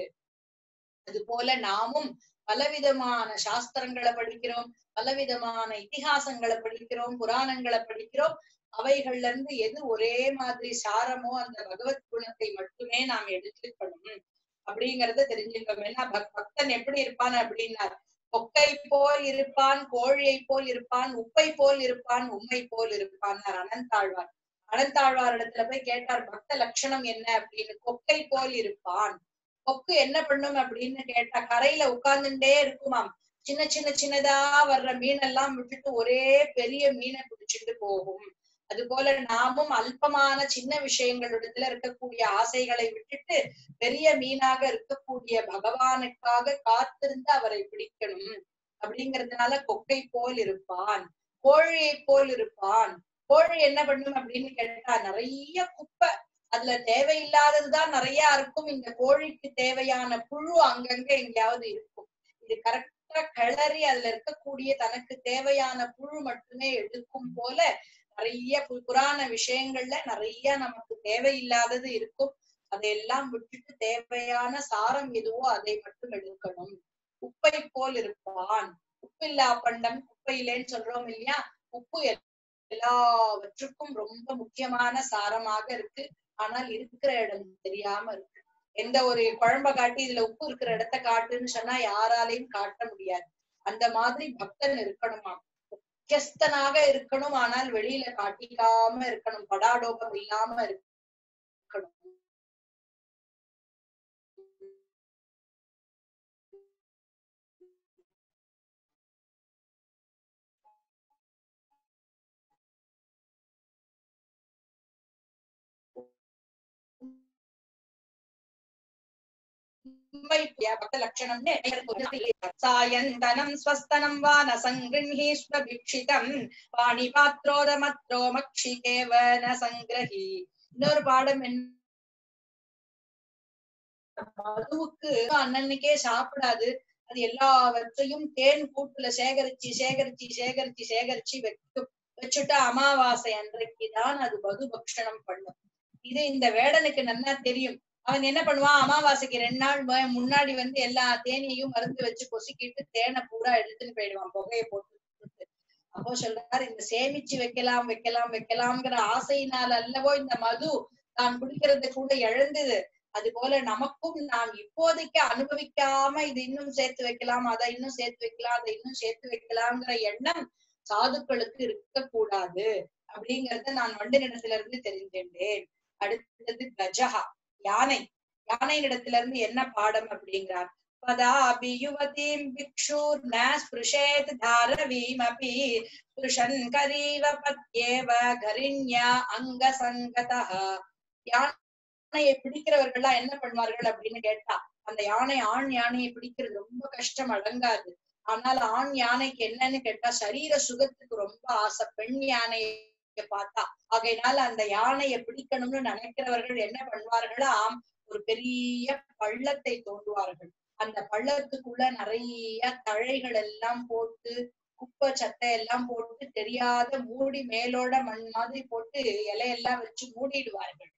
அது போல நாமும் பலவிதமான சாஸ்திரங்களை படிக்கிறோம் பலவிதமான இதிகாசங்களை படிக்கிறோம் புராணங்களை படிக்கிறோம் அவைகள்ல இருந்து எது ஒரே மாதிரி சாரமோ அந்த பகவத் குணத்தை மட்டுமே நாம் எடுத்துக்கணும் அப்படிங்கறத தெரிஞ்சுக்கணும் ஏன்னா பக்- பக்தன் எப்படி இருப்பான் அப்படின்னார் கொக்கை போல் இருப்பான் கோழியை போல் இருப்பான் உப்பை போல் இருப்பான் உம்மை போல் இருப்பான் அனந்தாழ்வார் அனந்தாழ்வார் இடத்துல போய் கேட்டார் பக்த லட்சணம் என்ன அப்படின்னு கொக்கை போல் இருப்பான் கொக்கு என்ன பண்ணும் அப்படின்னு கேட்டா கரையில உட்கார்ந்துட்டே இருக்குமாம் சின்ன சின்ன சின்னதா வர்ற மீனெல்லாம் விட்டுட்டு ஒரே பெரிய மீனை பிடிச்சிட்டு போகும் அது போல நாமும் அல்பமான சின்ன விஷயங்களிடத்துல இருக்கக்கூடிய ஆசைகளை விட்டுட்டு பெரிய மீனாக இருக்கக்கூடிய பகவானுக்காக காத்திருந்து அவரை பிடிக்கணும் அப்படிங்கறதுனால கொக்கை போல் இருப்பான் கோழியை போல் இருப்பான் கோழி என்ன பண்ணும் அப்படின்னு கேட்டா நிறைய குப்பை அதுல தேவையில்லாததுதான் நிறைய இருக்கும் இந்த கோழிக்கு தேவையான புழு அங்கங்க எங்கேயாவது இருக்கும் இது கரெக்டா கிளறி அதுல இருக்கக்கூடிய தனக்கு தேவையான புழு மட்டுமே எடுக்கும் போல நிறைய பு- புராண விஷயங்கள்ல நிறைய நமக்கு தேவையில்லாதது இருக்கும் அதையெல்லாம் விட்டுட்டு தேவையான சாரம் எதுவோ அதை மட்டும் எடுக்கணும் உப்பை போல் இருப்பான் உப்பில்லா பண்டம் குப்பையிலேன்னு சொல்றோம் இல்லையா உப்பு எல்லாவற்றுக்கும் ரொம்ப முக்கியமான சாரமாக இருக்கு ஆனால் இருக்கிற இடம் தெரியாம இருக்கு எந்த ஒரு குழம்ப காட்டி இதுல உப்பு இருக்கிற இடத்த காட்டுன்னு சொன்னா யாராலையும் காட்ட முடியாது அந்த மாதிரி பக்தன் இருக்கணுமா முக்கியஸ்தனாக இருக்கணும் ஆனால் வெளியில காட்டிக்காம இருக்கணும் படாடோபம் இல்லாம இருக்கணும் உண்மை பக்த லட்சணம்னு சாயந்தனம் ஸ்வஸ்தனம் வா ந சங்கிருஹீஸ்வ பிக்ஷிதம் பாணி பாத்ரோதமத்ரோ மக்ஷிகேவ ந சங்கிரஹி இன்னொரு பாடம் என்ன மதுவுக்கு அன்னன்னைக்கே சாப்பிடாது அது எல்லாவற்றையும் தேன் கூட்டுல சேகரிச்சு சேகரிச்சு சேகரிச்சு சேகரிச்சு வைக்கும் வச்சுட்டு அமாவாசை அன்றைக்குதான் அது மது பக்ஷணம் பண்ணும் இது இந்த வேடனுக்கு நல்லா தெரியும் அவன் என்ன பண்ணுவான் அமாவாசைக்கு ரெண்டு நாள் மு- முன்னாடி வந்து எல்லா தேனியையும் மருந்து வச்சு கொசிக்கிட்டு தேனை பூரா எடுத்துன்னு போயிடுவான் புகையை போட்டு அப்போ சொல்றாரு இந்த சேமிச்சு வைக்கலாம் வைக்கலாம் வைக்கலாம்ங்கிற ஆசையினால் அல்லவோ இந்த மது தான் குடிக்கிறது கூட இழந்தது அது போல நமக்கும் நாம் இப்போதைக்கு அனுபவிக்காம இது இன்னும் சேர்த்து வைக்கலாம் அதை இன்னும் சேர்த்து வைக்கலாம் அதை இன்னும் சேர்த்து வைக்கலாம்ங்கிற எண்ணம் சாதுக்களுக்கு இருக்கக்கூடாது அப்படிங்கறத நான் வண்டினிடத்துல இருந்து தெரிஞ்சின்றேன் அடுத்தது கஜஹா யானை யானையிடத்துல இருந்து என்ன பாடம் அப்படிங்கிறார் பதாபி யுவதீம் பிக்ஷூர் ந ஸ்பிருஷேத் தாரவீமபி ஸ்பிருஷன் கரீவ பத்யேவ கரிண்யா அங்க சங்கதः யானையை பிடிக்கிறவர்கள்லாம் என்ன பண்ணுவார்கள் அப்படின்னு கேட்டா அந்த யானை ஆண் யானையை பிடிக்கிறது ரொம்ப கஷ்டம் அடங்காது ஆனால் ஆண் யானைக்கு என்னன்னு கேட்டா சரீர சுகத்துக்கு ரொம்ப ஆசை பெண் யானையை பார்த்தா ஆகையினால அந்த யானையை பிடிக்கணும்னு நினைக்கிறவர்கள் என்ன பண்ணுவார்களாம் ஒரு பெரிய பள்ளத்தை தோண்டுவார்கள் அந்த பள்ளத்துக்குள்ள நிறைய தழைகள் எல்லாம் போட்டு குப்பை சட்டை எல்லாம் போட்டு தெரியாத மூடி மேலோட மண் மாதிரி போட்டு இலையெல்லாம் வச்சு மூடிடுவார்கள்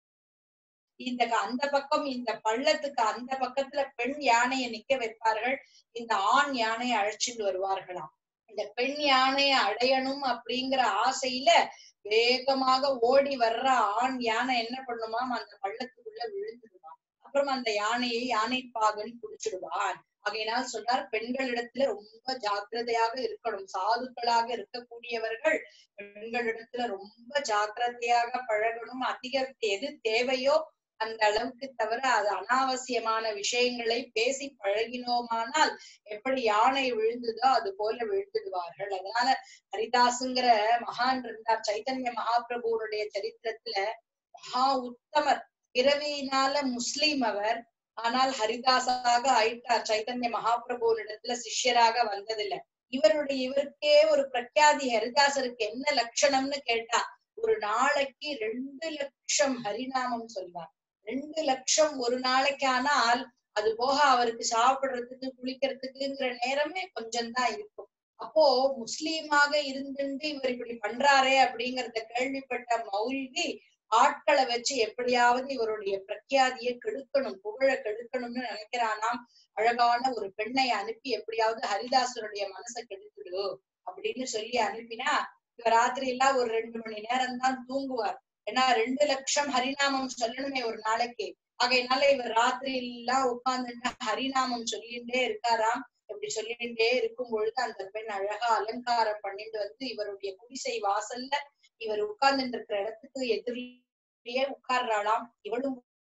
இந்த க- அந்த பக்கம் இந்த பள்ளத்துக்கு அந்த பக்கத்துல பெண் யானையை நிக்க வைப்பார்கள் இந்த ஆண் யானையை அழைச்சிட்டு வருவார்களாம் இந்த பெண் யானையை அடையணும் அப்படிங்கிற ஆசையில வேகமாக ஓடி வர்ற ஆண் யானை என்ன பண்ணுமாம் அந்த பள்ளத்துக்குள்ள விழுந்துடுவான் அப்புறம் அந்த யானையை யானைப்பாகன் பிடிச்சிடுவான் ஆகையினால் சொல்றார் பெண்களிடத்துல ரொம்ப ஜாக்கிரதையாக இருக்கணும் சாதுக்களாக இருக்கக்கூடியவர்கள் பெண்களிடத்துல ரொம்ப ஜாக்கிரதையாக பழகணும் அதிக எது தேவையோ அந்த அளவுக்கு தவிர அது அனாவசியமான விஷயங்களை பேசி பழகினோமானால் எப்படி யானை விழுந்ததோ அது போல விழுந்துடுவார்கள் அதனால ஹரிதாசுங்கிற மகான் இருந்தார் சைத்தன்ய மகாபிரபுவனுடைய சரித்திரத்துல மகா உத்தமர் பிறவியினால முஸ்லிம் அவர் ஆனால் ஹரிதாஸாக ஆயிட்டார் சைத்தன்ய மகாபிரபுவனிடத்துல சிஷ்யராக வந்ததில்லை இவருடைய இவருக்கே ஒரு பிரக்யாதி ஹரிதாசருக்கு என்ன லட்சணம்னு கேட்டா ஒரு நாளைக்கு ரெண்டு லட்சம் ஹரிநாமம் சொல்வார் ரெண்டு லட்சம் ஒரு நாளைக்கு ஆனால் அது போக அவருக்கு சாப்பிடுறதுக்கு குளிக்கிறதுக்குங்கிற நேரமே கொஞ்சம் தான் இருக்கும் அப்போ முஸ்லீமாக இருந்துட்டு இவர் இப்படி பண்றாரே அப்படிங்கறத கேள்விப்பட்ட மௌல்வி ஆட்களை வச்சு எப்படியாவது இவருடைய பிரக்யாதியை கெடுக்கணும் புகழ கெடுக்கணும்னு நினைக்கிறானாம் அழகான ஒரு பெண்ணை அனுப்பி எப்படியாவது ஹரிதாசருடைய மனசை கெடுத்துடு அப்படின்னு சொல்லி அனுப்பினா இவர் ராத்திரி எல்லாம் ஒரு ரெண்டு மணி நேரம் தான் தூங்குவார் ஏன்னா ரெண்டு லட்சம் ஹரிநாமம் சொல்லணுமே ஒரு நாளைக்கு ஆகையினால இவர் ராத்திரி எல்லாம் உட்கார்ந்துட்டு ஹரிநாமம் சொல்லிட்டே இருக்காராம் இப்படி சொல்லிட்டே இருக்கும் பொழுது அந்த பெண் அழகா அலங்காரம் பண்ணிட்டு வந்து இவருடைய குடிசை வாசல்ல இவர் உட்கார்ந்துட்டு இருக்கிற இடத்துக்கு எதிரிலேயே உட்கார்றாளாம் இவளும்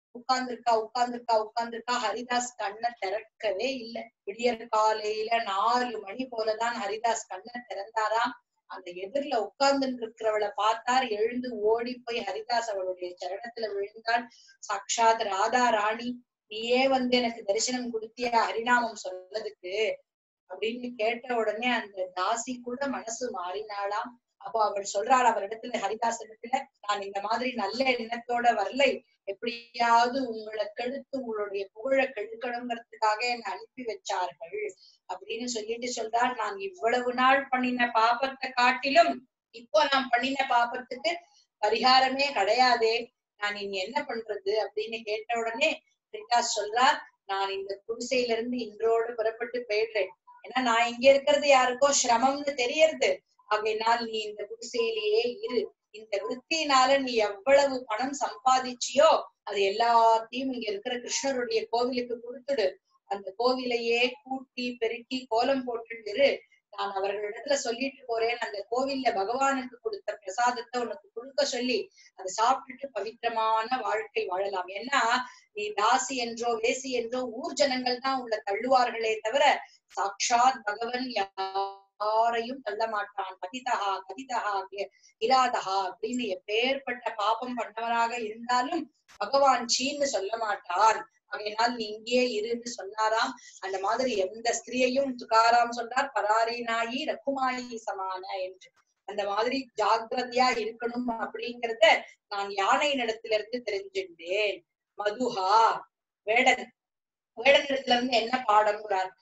உட்கார்ந்திருக்கா உட்கார்ந்திருக்கா உட்கார்ந்திருக்கா ஹரிதாஸ் கண்ணை திறக்கவே இல்லை விடியற் காலையில நாலு மணி போலதான் ஹரிதாஸ் கண்ணை திறந்தாராம் அந்த எதிர்ல உட்கார்ந்துட்டு இருக்கிறவளை பார்த்தார் எழுந்து ஓடி போய் ஹரிதாஸ் அவளுடைய சரணத்துல விழுந்தாள் சாக்ஷாத் ராதா ராணி நீயே வந்து எனக்கு தரிசனம் கொடுத்தியா ஹரிநாமம் சொன்னதுக்கு அப்படின்னு கேட்ட உடனே அந்த தாசி கூட மனசு மாறினாளாம் அப்போ அவள் சொல்றாள் அவரிடத்துல ஹரிதாஸ் இடத்துல நான் இந்த மாதிரி நல்ல எண்ணத்தோட வரலை எப்படியாவது உங்களை கெடுத்து உங்களுடைய புகழ கெடுக்கணுங்கிறதுக்காக என்னை அனுப்பி வச்சார்கள் அப்படின்னு சொல்லிட்டு சொல்றாள் நான் இவ்வளவு நாள் பண்ணின பாபத்தை காட்டிலும் இப்போ நான் பண்ணின பாபத்துக்கு பரிகாரமே கிடையாதே நான் இனி என்ன பண்றது அப்படின்னு கேட்ட உடனே ஹரிதாஸ் சொல்றார் நான் இந்த குடிசையில இருந்து இன்றோடு புறப்பட்டு போயிடுறேன் ஏன்னா நான் இங்க இருக்கிறது யாருக்கோ சிரமம்னு தெரியறது ஆகையினால் நீ இந்த குடிசையிலேயே இரு இந்த விற்பினால நீ எவ்வளவு பணம் சம்பாதிச்சியோ அது எல்லாத்தையும் இங்க இருக்கிற கிருஷ்ணருடைய கோவிலுக்கு கொடுத்துடு அந்த கோவிலையே கூட்டி பெருக்கி கோலம் போட்டுட்டு இரு நான் அவர்களிடத்துல சொல்லிட்டு போறேன் அந்த கோவில்ல பகவானுக்கு கொடுத்த பிரசாதத்தை உனக்கு கொடுக்க சொல்லி அதை சாப்பிட்டுட்டு பவித்திரமான வாழ்க்கை வாழலாம் ஏன்னா நீ தாசி என்றோ வேசி என்றோ ஊர் ஜனங்கள் தான் உள்ள தள்ளுவார்களே தவிர சாக்ஷாத் பகவன் யாரையும் தள்ள மாட்டான் கதிதகா கதிதகா இராதகா அப்படின்னு எப்பேற்பட்ட பாபம் பண்ணவனாக இருந்தாலும் பகவான் சீன்னு சொல்ல மாட்டான் ஆகையினால் நீ இங்கே இருன்னு சொன்னாராம் அந்த மாதிரி எந்த ஸ்திரீயையும் துகாராம் சொன்னார் பராரி நாயி ரகுமாயி சமான என்று அந்த மாதிரி ஜாக்கிரதையா இருக்கணும் அப்படிங்கறத நான் யானை இடத்துல இருந்து தெரிஞ்சுட்டேன் மதுஹா வேடன் வேடனிடத்துல இருந்து என்ன பாடம்ங்கிறார்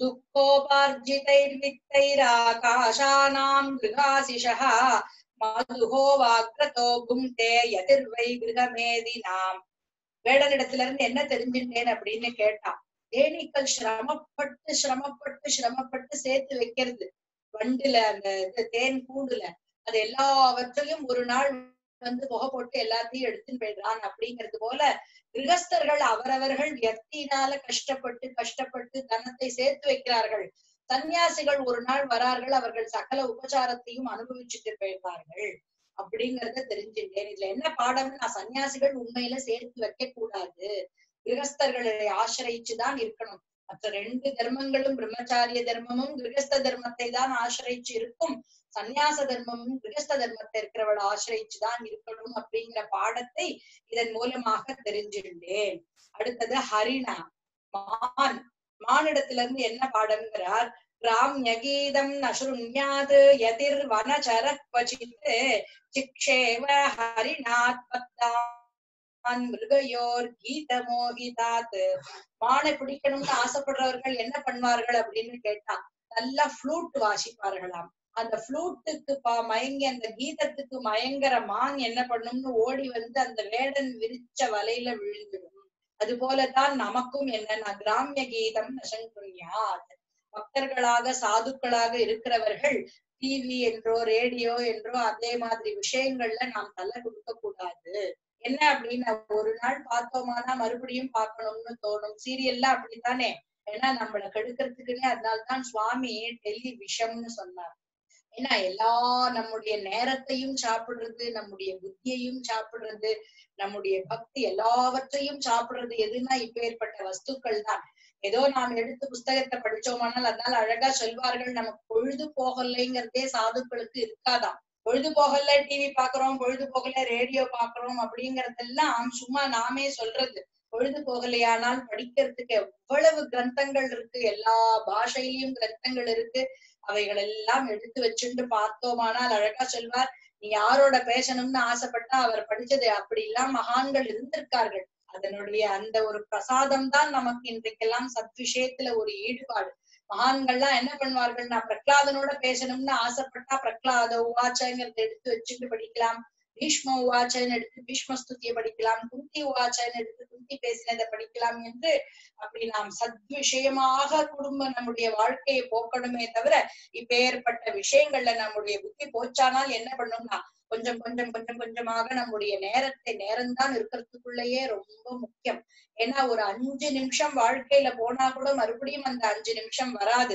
சுதுக்கோபார்ஜிதைர்வித்தைராகாஷானாம் கிருகாசிஷः மதுஹோ வாக்ரதோ புங்கே யதிர்வை கிருகமேதினாம் வேடனிடத்துல இருந்து என்ன தெரிஞ்சுட்டேன் அப்படின்னு கேட்டான் தேனீக்கள் சிரமப்பட்டு சிரமப்பட்டு சிரமப்பட்டு சேர்த்து வைக்கிறது வண்டுல அந்த இது தேன் கூண்டுல அது எல்லாவற்றையும் ஒரு நாள் வந்து புகை போட்டு எல்லாத்தையும் எடுத்துன்னு போயிடுறான் அப்படிங்கிறது போல கிரகஸ்தர்கள் அவரவர்கள் வியக்தியினால கஷ்டப்பட்டு கஷ்டப்பட்டு தனத்தை சேர்த்து வைக்கிறார்கள் சன்னியாசிகள் ஒரு நாள் வரார்கள் அவர்கள் சகல உபச்சாரத்தையும் அனுபவிச்சுட்டு போயிருந்தார்கள் அப்படிங்கறத தெரிஞ்சுட்டேன் இதுல என்ன பாடம்னு நான் சன்னியாசிகள் உண்மையில சேர்த்து வைக்க கூடாது கிரகஸ்தர்களை ஆசிரியிச்சுதான் இருக்கணும் மற்ற ரெண்டு தர்மங்களும் பிரம்மச்சாரிய தர்மமும் கிரகஸ்த தர்மத்தை தான் ஆசிரியிச்சு இருக்கும் சந்நியாச தர்மமும் கிரகஸ்த தர்மத்தை இருக்கிறவள் ஆசிரியிச்சுதான் இருக்கணும் அப்படிங்கிற பாடத்தை இதன் மூலமாக தெரிஞ்சிருந்தேன் அடுத்தது ஹரிணா மான் மானிடத்துல இருந்து என்ன பாடம்ங்கிறார் ராம்யகீதம் நசுருண்யாது யதிர் வனச்சர क्वचित् சிக்ஷேவ ஹரிநாத் பத்தான் மிருகயோர் கீத மோகிதாத் மானை பிடிக்கணும்னு ஆசைப்படுறவர்கள் என்ன பண்ணுவார்கள் அப்படின்னு கேட்டா நல்லா ஃப்ளூட் வாசிப்பார்களாம் அந்த ஃப்ளூட்டுக்கு பா மயங்கி அந்த கீதத்துக்கு மயங்கர மான் என்ன பண்ணும்னு ஓடி வந்து அந்த வேடன் விரிச்ச வலையில விழுந்துடும் அது போலதான் நமக்கும் என்னன்னா கிராமிய கீதம் நசங்குன்யாத் பக்தர்களாக சாதுக்களாக இருக்கிறவர்கள் டிவி என்றோ ரேடியோ என்றோ அதே மாதிரி விஷயங்கள்ல நாம் தள்ள கொடுக்க கூடாது என்ன அப்படின்னு ஒரு நாள் பார்த்தோமானா மறுபடியும் பார்க்கணும்னு தோணும் சீரியல்ல அப்படித்தானே ஏன்னா நம்மள கெடுக்கிறதுக்குன்னே அதனால்தான் சுவாமி டெலிவிஷம்னு சொன்னார் ஏன்னா எல்லா நம்முடைய நேரத்தையும் சாப்பிடுறது நம்முடைய புத்தியையும் சாப்பிடுறது நம்முடைய பக்தி எல்லாவற்றையும் சாப்பிடுறது எதுன்னா இப்பேற்பட்ட வஸ்துக்கள் தான் ஏதோ நாம் எடுத்து புஸ்தகத்தை படிச்சோமானால் அதனால அழகா சொல்வார்கள் நமக்கு பொழுது போகலைங்கிறதே சாதுக்களுக்கு இருக்காதாம் பொழுது போகல டிவி பாக்குறோம் பொழுது போகல ரேடியோ பாக்குறோம் அப்படிங்கறதெல்லாம் சும்மா நாமே சொல்றது பொழுது போகலையானால் படிக்கிறதுக்கு எவ்வளவு கிரந்தங்கள் இருக்கு எல்லா பாஷையிலயும் கிரந்தங்கள் இருக்கு அவைகள் எல்லாம் எடுத்து வச்சுட்டு பார்த்தோமானால் அழகா சொல்வார் நீ யாரோட பேசணும்னு ஆசைப்பட்டா அவர் படிச்சது அப்படி எல்லாம் மகான்கள் இருந்திருக்கார்கள் அதனுடைய அந்த ஒரு பிரசாதம் தான் நமக்கு இன்றைக்கெல்லாம் சத் விஷயத்துல ஒரு ஈடுபாடு மகான்கள்லாம் என்ன பண்ணுவார்கள் நான் பிரகலாதனோட பேசணும்னு ஆசைப்பட்டா பிரகலாத உவாச்சங்கிறத எடுத்து வச்சுட்டு படிக்கலாம் பீஷ்ம உவாச்சன்னு எடுத்து பீஷ்மஸ்துதியை படிக்கலாம் குந்தி உவாச்சன்னு எடுத்து குந்தி பேசினதை படிக்கலாம் என்று அப்படி நாம் சத்விஷயமாக குடும்ப நம்முடைய வாழ்க்கையை போக்கணுமே தவிர இப்பேற்பட்ட விஷயங்கள்ல நம்முடைய புத்தி போச்சானால் என்ன பண்ணும்னா கொஞ்சம் கொஞ்சம் கொஞ்சம் கொஞ்சமாக நம்முடைய நேரத்தை நேரம்தான் இருக்கிறதுக்குள்ளேயே ரொம்ப முக்கியம் ஏன்னா ஒரு அஞ்சு நிமிஷம் வாழ்க்கையில போனா கூட மறுபடியும் அந்த அஞ்சு நிமிஷம் வராது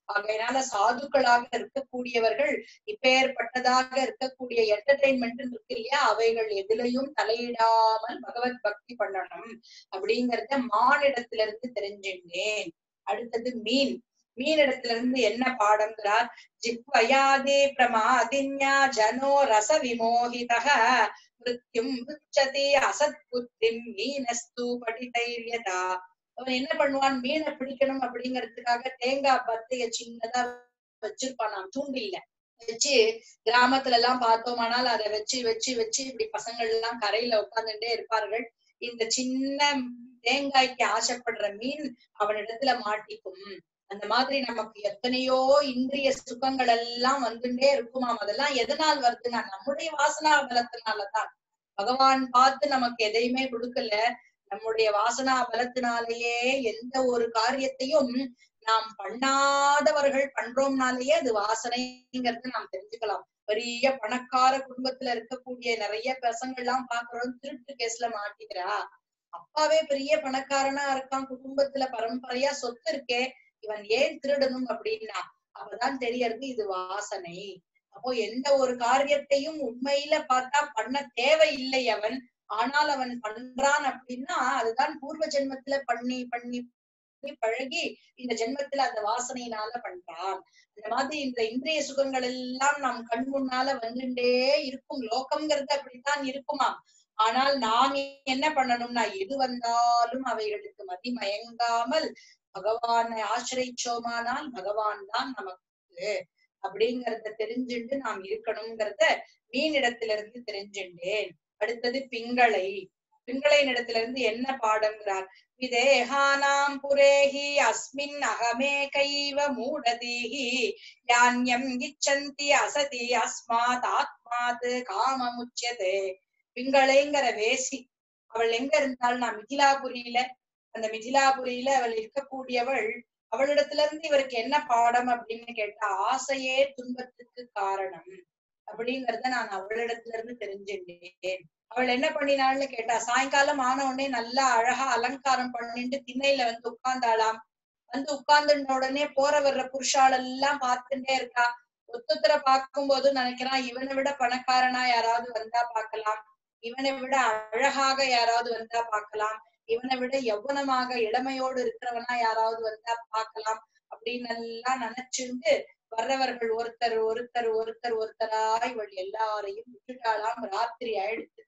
ஆகையினால சாதுக்களாக இருக்கக்கூடியவர்கள் இப்பேற்பட்டதாக இருக்கக்கூடிய என்டர்டைன்மெண்ட் இருக்கு இல்லையா அவைகள் எதிலையும் தலையிடாமல் பகவத் பக்தி பண்ணணும் அப்படிங்கறத மானிடத்துல இருந்து தெரிஞ்சுட்டேன் அடுத்தது மீன் மீனிடத்துல இருந்து என்ன பாடங்கிறார் ஜிஹ்வயாதே பிரமாதின்யா ஜனோ ரச விமோகிதக மிருத்யும் புச்சதி அசத் புத்திம் மீனஸ்து படிதைரியதா அவன் என்ன பண்ணுவான் மீனை பிடிக்கணும் அப்படிங்கிறதுக்காக தேங்காய் பத்தைய சின்னதா வச்சிருப்பான் தூண்டில்ல வச்சு கிராமத்துல எல்லாம் பார்த்தோமானால் அதை வச்சு வச்சு வச்சு இப்படி பசங்கள் எல்லாம் கரையில உட்கார்ந்துட்டே இருப்பார்கள் இந்த சின்ன தேங்காய்க்கு ஆசைப்படுற மீன் அவனிடத்துல மாட்டிக்கும் அந்த மாதிரி நமக்கு எத்தனையோ இந்திரிய சுகங்கள் எல்லாம் வந்துட்டே இருக்குமாம் அதெல்லாம் எதனால் வருதுன்னா நம்முடைய வாசனா பலத்தினாலதான் பகவான் பார்த்து நமக்கு எதையுமே கொடுக்கல நம்முடைய வாசனா பலத்தினாலேயே எந்த ஒரு காரியத்தையும் நாம் பண்ணாதவர்கள் பண்றோம்னாலேயே அது வாசனைங்கிறது நாம் தெரிஞ்சுக்கலாம் பெரிய பணக்கார குடும்பத்துல இருக்கக்கூடிய நிறைய பசங்க எல்லாம் பாக்குறோம் திருட்டு கேஸ்ல மாட்டிக்கிறா அப்பாவே பெரிய பணக்காரனா இருக்கான் குடும்பத்துல பரம்பரையா சொத்து இருக்கே இவன் ஏன் திருடணும் அப்படின்னா அப்பதான் தெரியறது இது வாசனை அப்போ எந்த ஒரு காரியத்தையும் உண்மையில பார்த்தா பண்ண தேவையில்லை அவன் ஆனால் அவன் பண்றான் அப்படின்னா அதுதான் பூர்வ ஜென்மத்துல பண்ணி பண்ணி பண்ணி பழகி இந்த ஜென்மத்துல அந்த வாசனையினால பண்றான் இந்த மாதிரி இந்த இந்திரிய சுகங்கள் எல்லாம் நம் கண் முன்னால வந்துட்டே இருக்கும் லோகம்ங்கிறது அப்படித்தான் இருக்குமா ஆனால் நாம் என்ன பண்ணணும்னா எது வந்தாலும் அவைகளுக்கு மதி மயங்காமல் பகவானை ஆசிரிச்சோமானால் பகவான் தான் நமக்கு அப்படிங்கறத தெரிஞ்சுண்டு நாம் இருக்கணுங்கிறத மீனிடத்துல இருந்து தெரிஞ்சுண்டேன் அடுத்தது பிங்களை பிங்களையின் இடத்துல இருந்து என்ன பாடம்ங்கிறார் விதேகானாம் புரேஹி அஸ்மின் அகமே கைவ மூடதீஹி யான்யம் இச்சந்தி அசதி அஸ்மாத் ஆத்மாத் காமமுச்சியதே பிங்களைங்கிற வேசி அவள் எங்க இருந்தாள் நான் மிதிலாபுரியில அந்த மிதிலாபுரியில அவள் இருக்கக்கூடியவள் அவளிடத்துல இருந்து இவருக்கு என்ன பாடம் அப்படின்னு கேட்டா ஆசையே துன்பத்துக்கு காரணம் அப்படிங்கறத நான் அவளிடத்துல இருந்து தெரிஞ்சுட்டேன் அவள் என்ன பண்ணினாள்னு கேட்டா சாயங்காலம் ஆன உடனே நல்லா அழகா அலங்காரம் பண்ணிட்டு திண்ணையில வந்து உட்கார்ந்தாளாம் வந்து உட்கார்ந்துட்ட உடனே போற வர்ற புருஷாள் எல்லாம் பார்த்துட்டே இருக்கா ஒத்துத்தர பார்க்கும் போது நினைக்கிறான் இவனை விட பணக்காரனா யாராவது வந்தா பார்க்கலாம் இவனை விட அழகாக யாராவது வந்தா பார்க்கலாம் இவனை விட யௌவனமாக இளமையோடு இருக்கிறவனா யாராவது வந்தா பார்க்கலாம் அப்படின்னு எல்லாம் நினைச்சுண்டு வர்றவர்கள் ஒருத்தர் ஒருத்தர் ஒருத்தர் ஒருத்தராய் இவள் எல்லாரையும் விட்டுட்டாளாம் ராத்திரி ஆயிடுத்து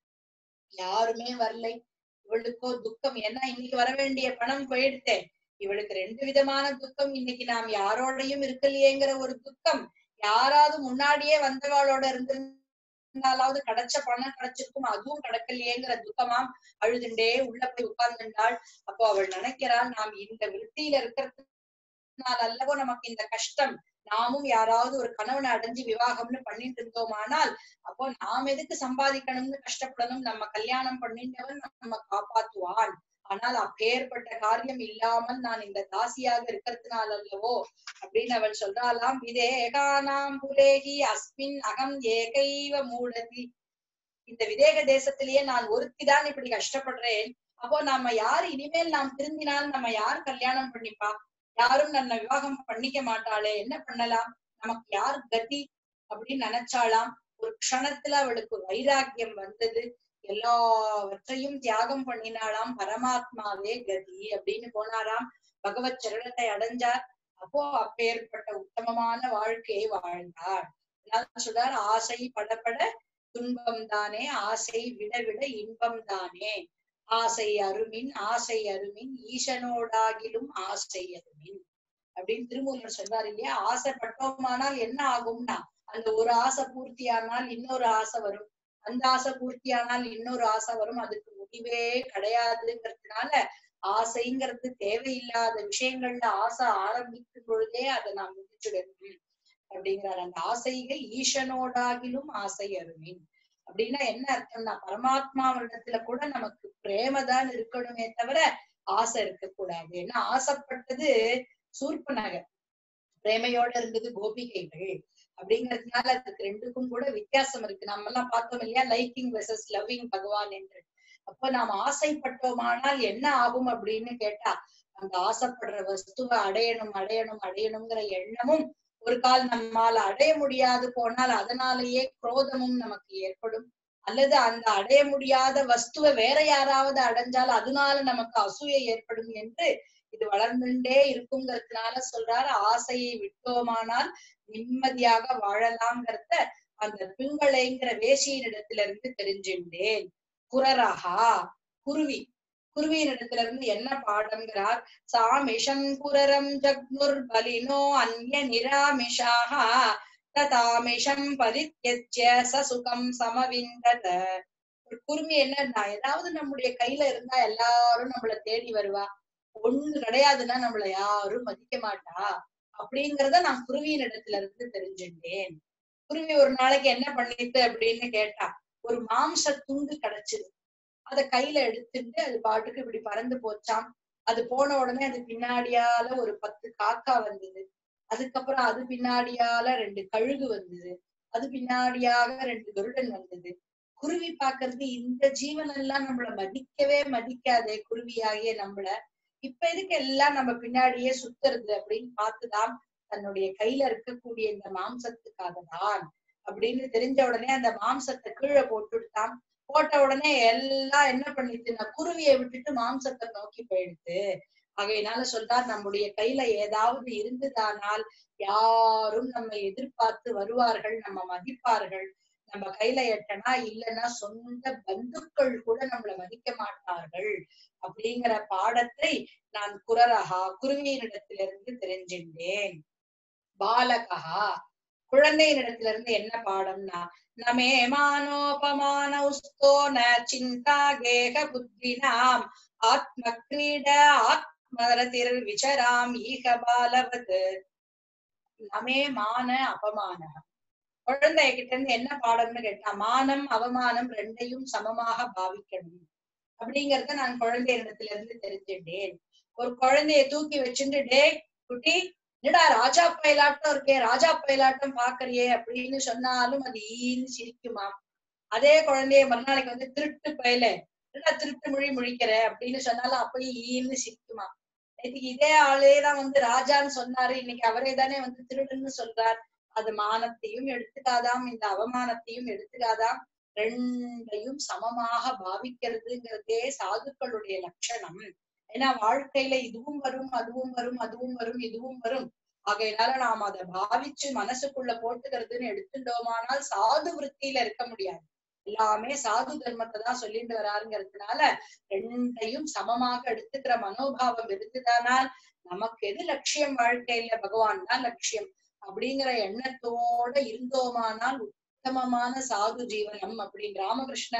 யாருமே வரலை இவளுக்கோ துக்கம் ஏன்னா இன்னைக்கு வர வேண்டிய பணம் போயிடுத்தே இவளுக்கு ரெண்டு விதமான துக்கம் இன்னைக்கு நாம் யாரோடையும் இருக்கலையேங்கிற ஒரு துக்கம் யாராவது முன்னாடியே வந்தவாளோட இருந்திருந்தாலாவது கிடைச்ச பணம் கிடைச்சிருக்கும் அதுவும் கிடைக்கலையேங்கிற துக்கமாம் அழுதுண்டே உள்ள போய் உட்கார்ந்துட்டாள் அப்போ அவள் நினைக்கிறாள் நாம் இந்த விருத்தியில இருக்கிறதுனால அல்லவோ நமக்கு இந்த கஷ்டம் நாமும் யாராவது ஒரு கணவனை அடைஞ்சு விவாகம்னு பண்ணிட்டு இருந்தோமானால் அப்போ நாம் எதுக்கு சம்பாதிக்கணும்னு கஷ்டப்படணும் நம்ம கல்யாணம் பண்ணிட்டவன் நம்ம காப்பாத்துவான் ஆனால் அப்பேற்பட்ட காரியம் இல்லாமல் நான் இந்த தாசியாக இருக்கிறதுனால அல்லவோ அப்படின்னு அவள் சொல்றாளாம் விதேகானாம் புலேகி அஸ்மின் அகம் ஏகைவ மூடதி இந்த விதேக தேசத்திலேயே நான் ஒருத்திதான் இப்படி கஷ்டப்படுறேன் அப்போ நாம யார் இனிமேல் நாம் திருந்தினால் நம்ம யார் கல்யாணம் பண்ணிப்பா யாரும் நம்ம விவாகம் பண்ணிக்க மாட்டாளே என்ன பண்ணலாம் நமக்கு யார் கதி அப்படின்னு நினைச்சாலாம் ஒரு க்ஷணத்துல அவளுக்கு வைராக்கியம் வந்தது எல்லாவற்றையும் தியாகம் பண்ணினாளாம் பரமாத்மாவே கதி அப்படின்னு போனாராம் பகவத் சரணத்தை அடைஞ்சார் அப்போ அப்பேற்பட்ட உத்தமமான வாழ்க்கையை வாழ்ந்தார் அதனால சொல்றார் ஆசை படப்பட துன்பம் தானே ஆசை விட விட இன்பம் தானே ஆசை அருமின் ஆசை அருமின் ஈசனோடாகிலும் ஆசை அருமின் அப்படின்னு திருமூலர் சொல்றாரு இல்லையா ஆசைப்பட்டோமானால் என்ன ஆகும்னா அந்த ஒரு ஆசை பூர்த்தியானால் இன்னொரு ஆசை வரும் அந்த ஆசை பூர்த்தியானால் இன்னொரு ஆசை வரும் அதுக்கு முடிவே கிடையாதுங்கிறதுனால ஆசைங்கிறது தேவையில்லாத விஷயங்கள்ல ஆசை ஆரம்பிக்கும் பொழுதே அதை நாம் முடிச்சுடணும் அப்படிங்கிறார் அந்த ஆசைகள் ஈசனோடாகிலும் ஆசை அருமின் அப்படின்னா என்ன அர்த்தம்னா பரமாத்மாவிடத்துல கூட நமக்கு பிரேமதான் இருக்கணுமே தவிர ஆசை இருக்கக்கூடாது ஏன்னா ஆசைப்பட்டது சூர்பனகர் பிரேமையோட இருந்தது கோபிகைகள் அப்படிங்கிறதுனால அதுக்கு ரெண்டுக்கும் கூட வித்தியாசம் இருக்கு நம்ம எல்லாம் பார்த்தோம் இல்லையா லைக்கிங் வெர்சஸ் லவ்விங் பகவான் என்று அப்போ நாம் ஆசைப்பட்டோமானால் என்ன ஆகும் அப்படின்னு கேட்டா அந்த ஆசைப்படுற வஸ்துவை அடையணும் அடையணும் அடையணுங்கிற எண்ணமும் ஒரு கால் நம்மால அடைய முடியாது போனால் அதனாலேயே குரோதமும் நமக்கு ஏற்படும் அல்லது அந்த அடைய முடியாத வஸ்துவை வேற யாராவது அடைஞ்சால் அதனால நமக்கு அசூயை ஏற்படும் என்று இது வளர்ந்துட்டே இருக்குங்கிறதுனால சொல்றாரு ஆசையை விட்டோமானால் நிம்மதியாக வாழலாம்ங்கிறத அந்த பிங்களைங்கிற வேசியினிடத்துல இருந்து தெரிஞ்சின்றேன் குரரஹா குருவி குருவியின் இடத்துல இருந்து என்ன பாடம்ங்கிறார் சாமிஷம் குரரம் ஜக்னுர் பலினோ அந்ய நிராமிஷாக ததாமிஷம் பரித்யஜ்ய சசுகம் சமவிந்தத ஒரு குருவி என்னன்னா ஏதாவது நம்முடைய கையில இருந்தா எல்லாரும் நம்மள தேடி வருவா ஒண்ணு கிடையாதுன்னா நம்மள யாரும் மதிக்க மாட்டா அப்படிங்கறத நான் குருவியின் இடத்துல இருந்து தெரிஞ்சுட்டேன் குருவி ஒரு நாளைக்கு என்ன பண்ணிட்டு அப்படின்னு கேட்டா ஒரு மாம்ச துண்டு கிடைச்சது அத கையில எடுத்துட்டு அது பாட்டுக்கு இப்படி பறந்து போச்சாம் அது போன உடனே அது பின்னாடியால ஒரு பத்து காக்கா வந்தது அதுக்கப்புறம் அது பின்னாடியால ரெண்டு கழுகு வந்தது அது பின்னாடியாக ரெண்டு கருடன் வந்தது குருவி பாக்குறது இந்த ஜீவன் எல்லாம் நம்மள மதிக்கவே மதிக்காதே குருவியாகிய நம்மள இப்ப இதுக்கு எல்லாம் நம்ம பின்னாடியே சுத்துறது அப்படின்னு பார்த்துதான் தன்னுடைய கையில இருக்கக்கூடிய இந்த மாம்சத்துக்காக தான் அப்படின்னு தெரிஞ்ச உடனே அந்த மாம்சத்தை கீழே போட்டுட்டான் போட்ட உடனே எல்லாம் என்ன பண்ணிட்டுன்னா குருவியை விட்டுட்டு மாம்சத்தை நோக்கி போயிடுது ஆகையினால சொல்றார் நம்முடைய கையில ஏதாவது இருந்ததானால் யாரும் நம்ம எதிர்பார்த்து வருவார்கள் நம்ம மதிப்பார்கள் நம்ம கையில எட்டனா இல்லைன்னா சொந்த பந்துக்கள் கூட நம்மள மதிக்க மாட்டார்கள் அப்படிங்கிற பாடத்தை நான் குரரகா குருவியினிடத்திலிருந்து தெரிஞ்சின்றேன் பாலகா குழந்தையினிடத்திலிருந்து என்ன பாடம்னா நமே மானோபமானௌஸ்தோ ந சிந்தா கேக புத்தினாம் ஆத்ம கிரீட ஆத்மரதிர் விசராம் ஈக பாலவது நமே மான அபமான குழந்தைய கிட்ட இருந்து என்ன பாடம்னு கேட்டா மானம் அவமானம் ரெண்டையும் சமமாக பாவிக்கணும் அப்படிங்கறத நான் குழந்தையிடத்துல இருந்து தெரிஞ்சுட்டேன் ஒரு குழந்தைய தூக்கி வச்சுட்டு டே குட்டி என்னடா ராஜா பயிலாட்டம் இருக்கே ராஜா பயிலாட்டம் பாக்குறியே அப்படின்னு சொன்னாலும் அது ஈன்னு சிரிக்குமாம் அதே குழந்தைய மறுநாளைக்கு வந்து திருட்டு பயல என்னடா திருட்டு மொழி முழிக்கிற அப்படின்னு சொன்னாலும் அப்பயும் ஈன்னு சிரிக்குமா இன்னைக்கு இதே ஆளே தான் வந்து ராஜான்னு சொன்னாரு இன்னைக்கு அவரே தானே வந்து திருடுன்னு சொல்றார் அது மானத்தையும் எடுத்துக்காதாம் இந்த அவமானத்தையும் எடுத்துக்காதாம் ரெண்டையும் சமமாக பாவிக்கிறதுங்கிறதே சாதுக்களுடைய லட்சணம் ஏன்னா வாழ்க்கையில இதுவும் வரும் அதுவும் வரும் அதுவும் வரும் இதுவும் வரும் ஆகையினால நாம் அதை பாவிச்சு மனசுக்குள்ள போட்டுக்கிறதுன்னு எடுத்துட்டோமானால் சாது விருத்தியில இருக்க முடியாது எல்லாமே சாது தர்மத்தை தான் சொல்லிட்டு வராருங்கிறதுனால ரெண்டையும் சமமாக எடுத்துக்கிற மனோபாவம் இருந்துதானால் நமக்கு எது லட்சியம் வாழ்க்கையில பகவான் தான் லட்சியம் அப்படிங்கிற எண்ணத்தோட இருந்தோமானால் உத்தமமான சாது ஜீவனம் அப்படின்னு ராமகிருஷ்ண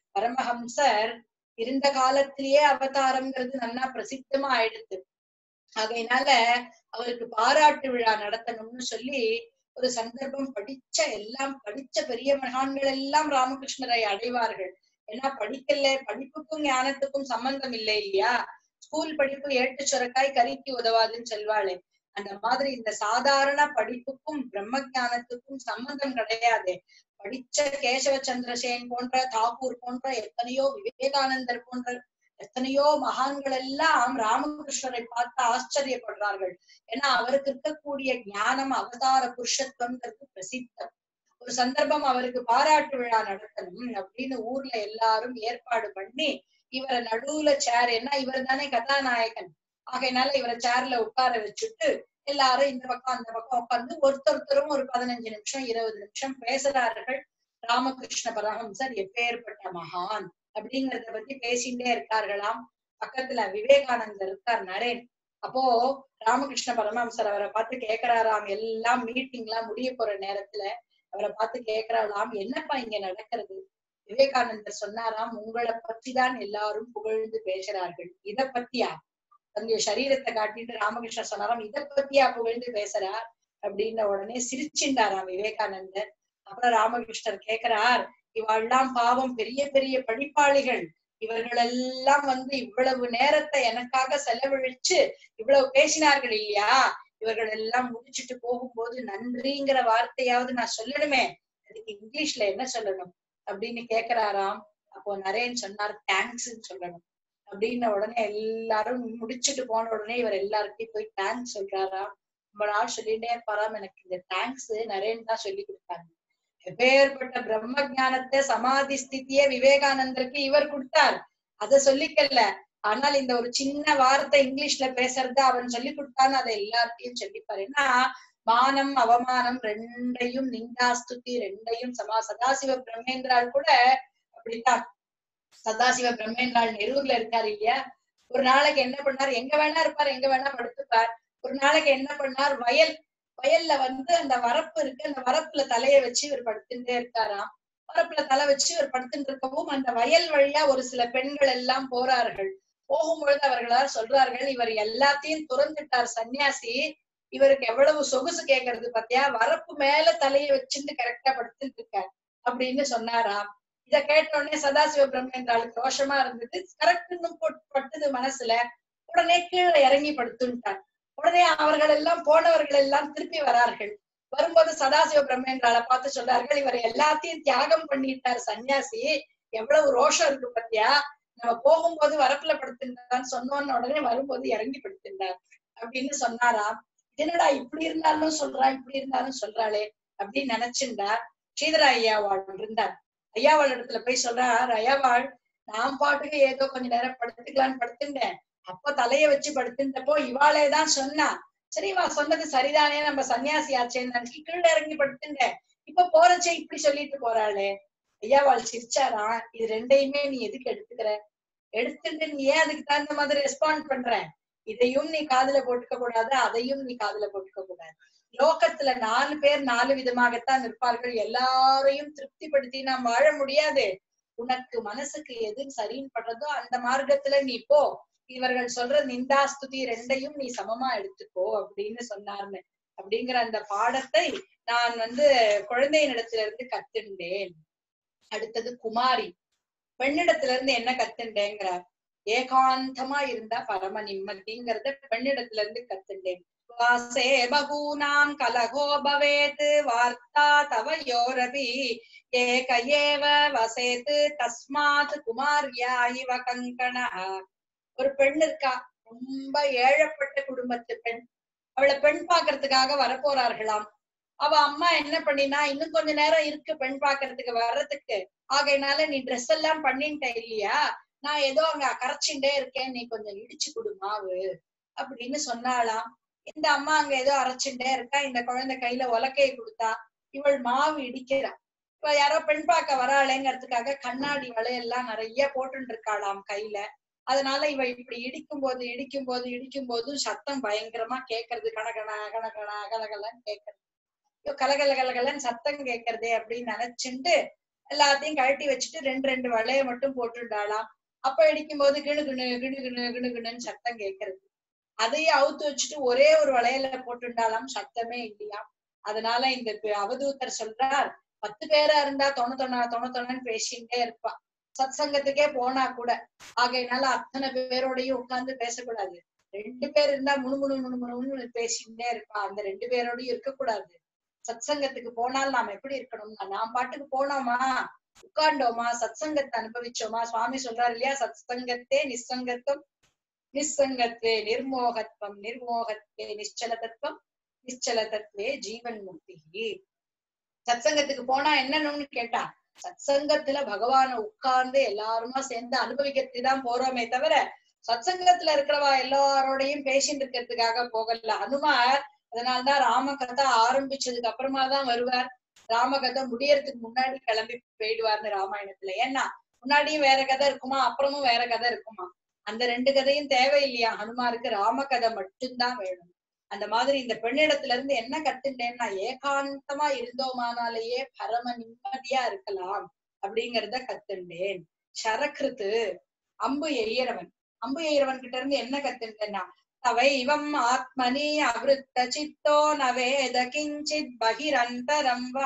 பரமஹம்சர் இருந்த காலத்திலேயே அவதாரம்ங்கிறது நல்லா பிரசித்தமா ஆயிடுது ஆகையினால அவருக்கு பாராட்டு விழா நடத்தணும்னு சொல்லி ஒரு சந்தர்ப்பம் படிச்ச எல்லாம் படிச்ச பெரிய மகான்கள் எல்லாம் ராமகிருஷ்ணரை அடைவார்கள் ஏன்னா படிக்கல படிப்புக்கும் ஞானத்துக்கும் சம்பந்தம் இல்லை இல்லையா ஸ்கூல் படிப்பு ஏட்டு சுரக்காய் கறிக்கு உதவாதுன்னு சொல்வாளே அந்த மாதிரி இந்த சாதாரண படிப்புக்கும் பிரம்ம ஞானத்துக்கும் சம்பந்தம் கிடையாது படிச்ச கேசவ சந்திரசேன் போன்ற தாக்கூர் போன்ற எத்தனையோ விவேகானந்தர் போன்ற எத்தனையோ மகான்கள் எல்லாம் ராமகிருஷ்ணரை பார்த்து ஆச்சரியப்படுறார்கள் ஏன்னா அவருக்கு இருக்கக்கூடிய ஞானம் அவதார புருஷத்துவங்கிறது பிரசித்தம் ஒரு சந்தர்ப்பம் அவருக்கு பாராட்டு விழா நடத்தணும் அப்படின்னு ஊர்ல எல்லாரும் ஏற்பாடு பண்ணி இவரை நடுவுல சேர் ஏன்னா இவர் தானே கதாநாயகன் ஆகையினால இவரை சேர்ல உட்கார வச்சுட்டு எல்லாரும் இந்த பக்கம் அந்த பக்கம் உட்கார்ந்து ஒருத்தொருத்தரும் ஒரு பதினஞ்சு நிமிஷம் இருபது நிமிஷம் பேசுறார்கள் ராமகிருஷ்ண பரமஹம்சர் எப்பேற்பட்ட மகான் அப்படிங்கறத பத்தி பேசிட்டே இருக்கார்களாம் பக்கத்துல விவேகானந்தர் இருக்கார் நரேன் அப்போ ராமகிருஷ்ண பரமஹம்சர் அவரை பார்த்து கேக்குறாராம் எல்லாம் மீட்டிங் எல்லாம் முடிய போற நேரத்துல அவரை பார்த்து கேக்குறாராம் என்னப்பா இங்க நடக்கிறது விவேகானந்தர் சொன்னாராம் உங்களை பத்தி தான் எல்லாரும் புகழ்ந்து பேசுறார்கள் இத பத்தியா தன்னுடைய சரீரத்தை காட்டிட்டு ராமகிருஷ்ணர் சொன்னாராம் இத பத்தியா புகழ்ந்து பேசுறார் அப்படின்ன உடனே சிரிச்சுண்டாராம் விவேகானந்தர் அப்புறம் ராமகிருஷ்ணர் கேக்குறார் இவெல்லாம் பாவம் பெரிய பெரிய படிப்பாளிகள் இவர்கள் எல்லாம் வந்து இவ்வளவு நேரத்தை எனக்காக செலவழிச்சு இவ்வளவு பேசினார்கள் இல்லையா இவர்கள் எல்லாம் முடிச்சிட்டு போகும்போது நன்றிங்கிற வார்த்தையாவது நான் சொல்லணுமே அதுக்கு இங்கிலீஷ்ல என்ன சொல்லணும் அப்படின்னு கேக்குறாராம் அப்போ நரேன் சொன்னார் தேங்க்ஸ் சொல்லணும் அப்படின்ன உடனே எல்லாரும் முடிச்சுட்டு போன உடனே இவர் எல்லார்கிட்டயும் போய் தேங்க்ஸ் சொல்றாரா ரொம்ப நாள் சொல்லிட்டே இருப்பாராம் எனக்கு இந்த தேங்க்ஸ் நரேன் தான் சொல்லி கொடுத்தாங்க எப்பேற்பட்ட பிரம்ம ஞானத்தை சமாதி ஸ்திதிய விவேகானந்தருக்கு இவர் கொடுத்தார் அத சொல்லிக்கல ஆனால் இந்த ஒரு சின்ன வார்த்தை இங்கிலீஷ்ல பேசுறத அவன் சொல்லி கொடுத்தான்னு அதை எல்லார்ட்டையும் சொல்லிப்பாரு ஏன்னா மானம் அவமானம் ரெண்டையும் நிந்தாஸ்துதி ரெண்டையும் சமா சதாசிவ பிரம்மேந்திரால் கூட அப்படித்தான் சதாசிவ பிரம்மேந்திரால் நெரூர்ல இருக்காரு இல்லையா ஒரு நாளைக்கு என்ன பண்ணார் எங்க வேணா இருப்பார் எங்க வேணா படுத்துப்பார் ஒரு நாளைக்கு என்ன பண்ணார் வயல் வயல்ல வந்து அந்த வரப்பு இருக்கு அந்த வரப்புல தலைய வச்சு இவர் படுத்துட்டே இருக்காராம் வரப்புல தலை வச்சு இவர் படுத்துட்டு இருக்கவும் அந்த வயல் வழியா ஒரு சில பெண்கள் எல்லாம் போறார்கள் போகும்பொழுது அவர்களால் சொல்றார்கள் இவர் எல்லாத்தையும் துறந்துட்டார் சன்னியாசி இவருக்கு எவ்வளவு சொகுசு கேக்குறது பாத்தியா வரப்பு மேல தலைய வச்சுட்டு கரெக்டா படுத்துட்டு இருக்கார் அப்படின்னு சொன்னாராம் இத கேட்ட உடனே சதாசிவ பிரம்மேந்திராளுக்கு ரோஷமா இருந்தது கரெக்ட்னு பட்டுது மனசுல உடனே கீழே இறங்கி படுத்துட்டார் உடனே அவர்கள் எல்லாம் போனவர்கள் எல்லாம் திருப்பி வரார்கள் வரும்போது சதாசிவ பிரம்மேந்திரால பார்த்து சொல்றார்கள் இவர் எல்லாத்தையும் தியாகம் பண்ணிட்டார் சன்னியாசி எவ்வளவு ரோஷம் இருக்கு பத்தியா நம்ம போகும்போது வரப்புல படுத்திருந்தான்னு சொன்னோன்னு உடனே வரும்போது இறங்கி படுத்திருந்தார் அப்படின்னு சொன்னாராம் என்னடா இப்படி இருந்தாலும் சொல்றா இப்படி இருந்தாலும் சொல்றாளே அப்படின்னு நினைச்சிருந்தார் ஸ்ரீதர ஐயாவாள் இருந்தார் ஐயாவாள் இடத்துல போய் சொல்றார் ஐயாவாள் நான் பாட்டுக்கு ஏதோ கொஞ்ச நேரம் படுத்துக்கலான்னு படுத்துட்டேன் அப்ப தலைய வச்சு படுத்துட்டப்போ இவாளே தான் சொன்னா சரி இவா சொன்னது சரிதானே நம்ம சன்னியாசி ஆச்சேன்னு நினைச்சு கீழே இறங்கி படுத்துட்டேன் இப்ப போறச்சே இப்படி சொல்லிட்டு போறாளே ஐயாவாள் சிரிச்சாரா இது ரெண்டையுமே நீ எதுக்கு எடுத்துக்கிற எடுத்துட்டு நீ ஏன் அதுக்கு தகுந்த மாதிரி ரெஸ்பாண்ட் பண்ற இதையும் நீ காதுல போட்டுக்க கூடாது அதையும் நீ காதுல போட்டுக்க கூடாது லோகத்துல நாலு பேர் நாலு விதமாகத்தான் இருப்பார்கள் எல்லாரையும் திருப்திப்படுத்தி நாம் வாழ முடியாது உனக்கு மனசுக்கு எது சரின்னு படுறதோ அந்த மார்க்கத்துல நீ போ இவர்கள் சொல்ற நிந்தாஸ்துதி ரெண்டையும் நீ சமமா எடுத்துக்கோ அப்படின்னு சொன்னார்னு அப்படிங்கிற அந்த பாடத்தை நான் வந்து குழந்தையினிடத்துல இருந்து கத்துண்டேன் அடுத்தது குமாரி பெண்ணிடத்துல இருந்து என்ன கத்துண்டேங்கிறார் ஏகாந்தமா இருந்தா பரம நிம்மதிங்கிறத பெண்ணிடத்துல இருந்து கத்துண்டேன் வாசே பகூனாம் கலகோ பவேத் வார்த்தா தவ யோரபி ஏக ஏவ வசேத் தஸ்மாத் குமார்யா இவ கங்கண ஒரு பெண் இருக்கா ரொம்ப ஏழப்பட்ட குடும்பத்து பெண் அவளை பெண் பாக்குறதுக்காக வரப்போறார்களாம் அவ அம்மா என்ன பண்ணினா இன்னும் கொஞ்ச நேரம் இருக்கு பெண் பாக்குறதுக்கு வர்றதுக்கு ஆகையினால நீ ட்ரெஸ் எல்லாம் பண்ணிட்ட இல்லையா நான் ஏதோ அங்க கரைச்சுட்டே இருக்கேன் நீ கொஞ்சம் இடிச்சு கொடு மாவு அப்படின்னு சொன்னாலாம் இந்த அம்மா அங்க ஏதோ அரைச்சுட்டே இருக்கா இந்த குழந்தை கையில உலக்கையை கொடுத்தா இவள் மாவு இடிக்கிறா இப்ப யாரோ பெண் பார்க்க வராளேங்கிறதுக்காக கண்ணாடி வளையெல்லாம் நிறைய போட்டுட்டு இருக்காளாம் கையில அதனால இவ இப்படி இடிக்கும் போது இடிக்கும் போது இடிக்கும் போதும் சத்தம் பயங்கரமா கேக்குறது கணக்கணா கணக்கணா கலகலன்னு கேக்குறது ஐயோ கலகல கலகலன்னு சத்தம் கேக்குறதே அப்படின்னு நினைச்சுட்டு எல்லாத்தையும் கழட்டி வச்சுட்டு ரெண்டு ரெண்டு வளைய மட்டும் போட்டுட்டாளாம் அப்ப இடிக்கும் போது கிணு கிணு கிணு கிணு கிணு கிணுன்னு சத்தம் கேக்குறது அதையே அவுத்து வச்சுட்டு ஒரே ஒரு வளையல போட்டுட்டாலாம் சத்தமே இல்லையா அதனால இந்த பே- அவதூதர் சொல்றார் பத்து பேரா இருந்தா தொண தொண தொண தொணன்னு பேசிட்டே இருப்பா சத் சங்கத்துக்கே போனா கூட ஆகையினால அத்தனை பேரோடையும் உட்கார்ந்து பேசக்கூடாது ரெண்டு பேர் இருந்தா முணுமுணு முணுமுணுன்னு பேசிட்டே இருப்பா அந்த ரெண்டு பேரோடையும் இருக்கக்கூடாது சத் சங்கத்துக்கு போனால் நாம் எப்படி இருக்கணும்னா நாம் பாட்டுக்கு போனோமா உட்கார்ந்தோமா சத் சங்கத்தை அனுபவிச்சோமா சுவாமி சொல்றாரு இல்லையா சத் சங்கத்தே நிசங்கத்துவம் நிசங்கத்வே நிர்மோகத்வம் நிர்மோகத்வே நிச்சல தத்துவம் நிச்சல தத்துவே ஜீவன் முக்தி சத்சங்கத்துக்கு போனா என்னன்னு கேட்டா சத்சங்கத்துல பகவான உட்கார்ந்து எல்லாருமா சேர்ந்து அனுபவிக்கிறதுக்கு தான் போறோமே தவிர சத்சங்கத்துல இருக்கிறவா எல்லாரோடையும் பேசிட்டு இருக்கிறதுக்காக போகல ஹனுமார் அதனால்தான் ராம கதை ஆரம்பிச்சதுக்கு அப்புறமா தான் வருவார் ராம கதை முடியறதுக்கு முன்னாடி கிளம்பி போயிடுவார்னு ராமாயணத்துல ஏன்னா முன்னாடியும் வேற கதை இருக்குமா அப்புறமும் வேற கதை இருக்குமா அந்த ரெண்டு கதையும் தேவையில்லையா ஹனுமாருக்கு ராம கதை மட்டும்தான் வேணும் அந்த மாதிரி இந்த பெண்ணிடத்துல இருந்து என்ன கத்துட்டேன்னா ஏகாந்தமா இருந்தோமானாலேயே பரம நிம்மதியா இருக்கலாம் அப்படிங்கறத கத்துண்டேன் சரக்கிருத்து அம்பு எய்யறவன் அம்பு எய்யறவன் கிட்ட இருந்து என்ன கத்துட்டேன்னா தவைவம் ஆத்மனி அவிருத்த சித்தோ நவேத கிஞ்சித் பகிரந்தரம் வா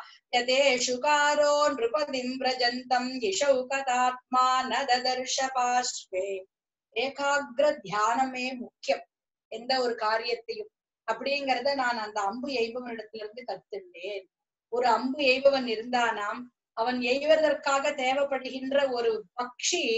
யதேஷுகாரோ நிருபதிம் பிரஜந்தம் இஷௌகதாத்மா நததர்ஷ பாஷ்வே ஏகாகிர தியானமே முக்கியம் எந்த ஒரு காரியத்தையும் அப்படிங்கறத நான் அந்த அம்பு எய்பவனிடத்துல இருந்து கத்துண்டேன் ஒரு அம்பு எய்பவன் இருந்தானாம் அவன் எய்வதற்காக தேவைப்படுகின்ற ஒரு பக்ஷி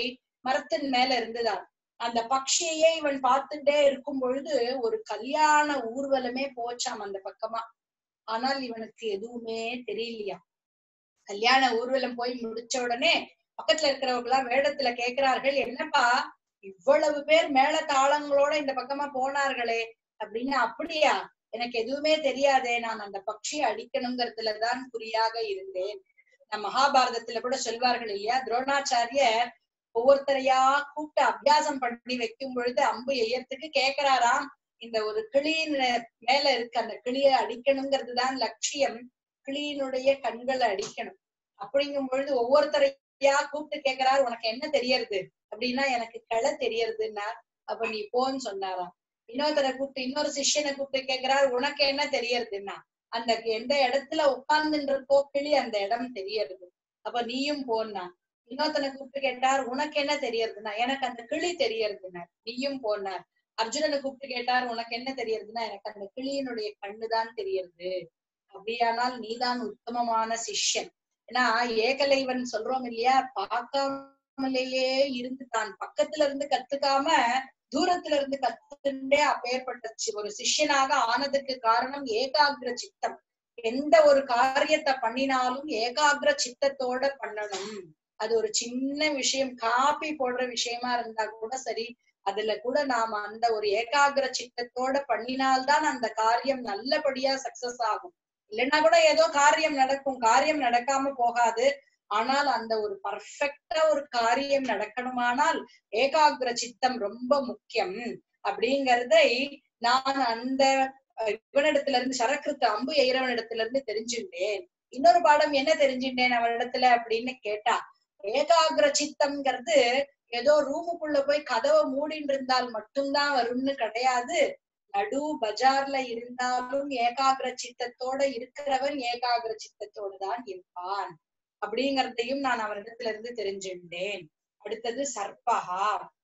மரத்தின் மேல இருந்துதான் அந்த பக்ஷியையே இவன் பார்த்துட்டே இருக்கும் பொழுது ஒரு கல்யாண ஊர்வலமே போச்சாம் அந்த பக்கமா ஆனால் இவனுக்கு எதுவுமே தெரியலையா கல்யாண ஊர்வலம் போய் முடிச்ச உடனே பக்கத்துல இருக்கிறவங்க எல்லாம் வேடத்துல கேக்குறார்கள் என்னப்பா இவ்வளவு பேர் மேல தாளங்களோட இந்த பக்கமா போனார்களே அப்படின்னு அப்படியா எனக்கு எதுவுமே தெரியாதே நான் அந்த பக்ஷியை அடிக்கணுங்கிறதுலதான் குறியாக இருந்தேன் நம் மகாபாரதத்துல கூட சொல்வார்கள் இல்லையா துரோணாச்சாரியர் ஒவ்வொருத்தரையா கூப்பிட்டு அபியாசம் பண்ணி வைக்கும் பொழுது அம்பு எய்யறதுக்கு கேக்குறாராம் இந்த ஒரு கிளியின் மேல இருக்க அந்த கிளியை அடிக்கணுங்கிறது தான் லட்சியம் கிளியினுடைய கண்களை அடிக்கணும் அப்படிங்கும் பொழுது ஒவ்வொருத்தரையா கூப்பிட்டு கேக்குறாரு உனக்கு என்ன தெரியறது அப்படின்னா எனக்கு கிளை தெரியறதுன்னா அப்ப நீ போன்னு சொன்னாராம் இன்னொருத்தரை கூப்பிட்டு இன்னொரு சிஷ்யனை கூப்பிட்டு கேக்குறாரு உனக்கு என்ன தெரியறதுன்னா அந்த எந்த இடத்துல உட்கார்ந்துட்டு இருக்கோ கிளி அந்த இடம் தெரியறது அப்ப நீயும் போனா இன்னொருத்தனை கூப்பிட்டு கேட்டார் உனக்கு என்ன தெரியறதுன்னா எனக்கு அந்த கிளி தெரியறதுன்னா நீயும் போனார் அர்ஜுனனை கூப்பிட்டு கேட்டார் உனக்கு என்ன தெரியறதுன்னா எனக்கு அந்த கிளியினுடைய கண்ணுதான் தெரியறது அப்படியானால் நீதான் உத்தமமான சிஷ்யன் ஏன்னா ஏகலைவன் சொல்றோம் இல்லையா பார்க்காமலேயே இருந்து தான் பக்கத்துல இருந்து கத்துக்காம தூரத்துல இருந்து கத்துட்டே அப்பேற்பட்ட சி- ஒரு சிஷ்யனாக ஆனதுக்கு காரணம் ஏகாகிர சித்தம் எந்த ஒரு காரியத்தை பண்ணினாலும் ஏகாகிர சித்தத்தோட பண்ணணும் அது ஒரு சின்ன விஷயம் காப்பி போடுற விஷயமா இருந்தா கூட சரி அதுல கூட நாம அந்த ஒரு ஏகாகிர சித்தத்தோட பண்ணினால்தான் அந்த காரியம் நல்லபடியா சக்சஸ் ஆகும் இல்லைன்னா கூட ஏதோ காரியம் நடக்கும் காரியம் நடக்காம போகாது ஆனால் அந்த ஒரு பர்ஃபெக்டா ஒரு காரியம் நடக்கணுமானால் ஏகாகிர சித்தம் ரொம்ப முக்கியம் அப்படிங்கறதை நான் அந்த அஹ், இவனிடத்துல இருந்து சரக்கிருத்த அம்பு எயிரவனிடத்துல இருந்து தெரிஞ்சுட்டேன் இன்னொரு பாடம் என்ன தெரிஞ்சுட்டேன் அவனிடத்துல அப்படின்னு கேட்டா ஏகாகிர சித்தம்ங்கிறது ஏதோ ரூமுக்குள்ள போய் கதவை மூடின்னு இருந்தால் மட்டும்தான் வரும்னு கிடையாது நடு பஜார்ல இருந்தாலும் ஏகாகிர சித்தத்தோட இருக்கிறவன் ஏகாகிர சித்தத்தோட தான் இருப்பான் அப்படிங்கறதையும் நான் அவரிடத்துல இருந்து தெரிஞ்சுட்டேன் அடுத்தது சர்பகா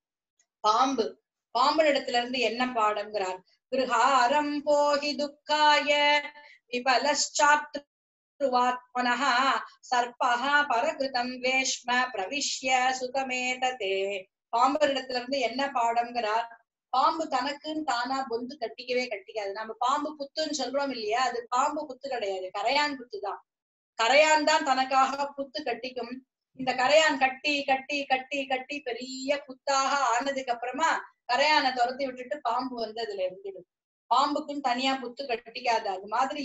பாம்பு பாம்பு இடத்துல இருந்து என்ன பாடம்ங்கிறார் கிருஹாரம் போகி துக்காய விபலச்சாத்ருவாத்மனः சர்பः பரகிருதம் வேஷ்ம பிரவிஷ்ய சுகமேததே பாம்பு இடத்துல இருந்து என்ன பாடம்ங்கிறார் பாம்பு தனக்குன்னு தானா பொந்து கட்டிக்கவே கட்டிக்காது நம்ம பாம்பு புத்துன்னு சொல்றோம் இல்லையா அது பாம்பு புத்து கிடையாது கரையான் புத்து தான் கரையான் தான் தனக்காக புத்து கட்டிக்கும் இந்த கரையான் கட்டி கட்டி கட்டி கட்டி பெரிய புத்தாக ஆனதுக்கு அப்புறமா கரையானை துரத்தி விட்டுட்டு பாம்பு வந்து அதுல இருந்துடும் பாம்புக்குன்னு தனியா புத்து கட்டிக்காது அது மாதிரி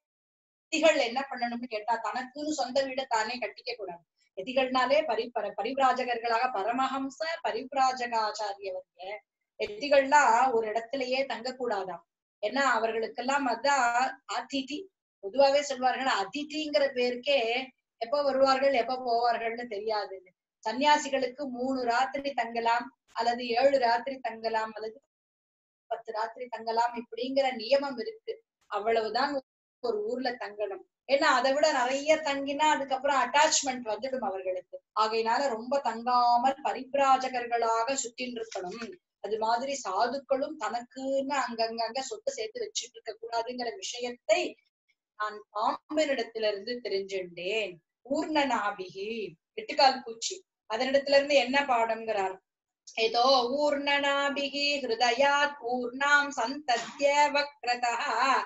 எதிகள் என்ன பண்ணணும்னு கேட்டா தனக்குன்னு சொந்த வீடை தானே கட்டிக்க கூடாது எதிகள்னாலே பரி பர பரிவிராஜகர்களாக பரமஹம்ச பரிவிராஜகாச்சாரியவங்க எதிகள்லாம் ஒரு இடத்திலேயே தங்கக்கூடாதாம் ஏன்னா அவர்களுக்கெல்லாம் அதான் அதிதி பொதுவாவே சொல்வார்கள் அதிதிங்கிற பேருக்கே எப்ப வருவார்கள் எப்ப போவார்கள்னு தெரியாது சன்னியாசிகளுக்கு மூணு ராத்திரி தங்கலாம் அல்லது ஏழு ராத்திரி தங்கலாம் அல்லது பத்து ராத்திரி தங்கலாம் இப்படிங்கிற நியமம் இருக்கு அவ்வளவுதான் ஒரு ஊர்ல தங்கணும் ஏன்னா அதை விட நிறைய தங்கினா அதுக்கப்புறம் அட்டாச்மெண்ட் வந்துடும் அவர்களுக்கு ஆகையினால ரொம்ப தங்காமல் பரிபிராஜகர்களாக சுத்தின்னு இருக்கணும் அது மாதிரி சாதுக்களும் தனக்குன்னு அங்கங்க சொத்து சேர்த்து வச்சுட்டு இருக்க கூடாதுங்கிற விஷயத்தை நான் பாம்பனிடத்துல இருந்து தெரிஞ்சுட்டேன் ஊர்ணநாபிகி எட்டுக்கால் பூச்சி அதனிடத்துல இருந்து என்ன பாடம்ங்கிறார் ஏதோ ஊர்ணநாபிகி ஹிருதயாத் ஊர்ணாம் சந்தத்ய வக்ரதா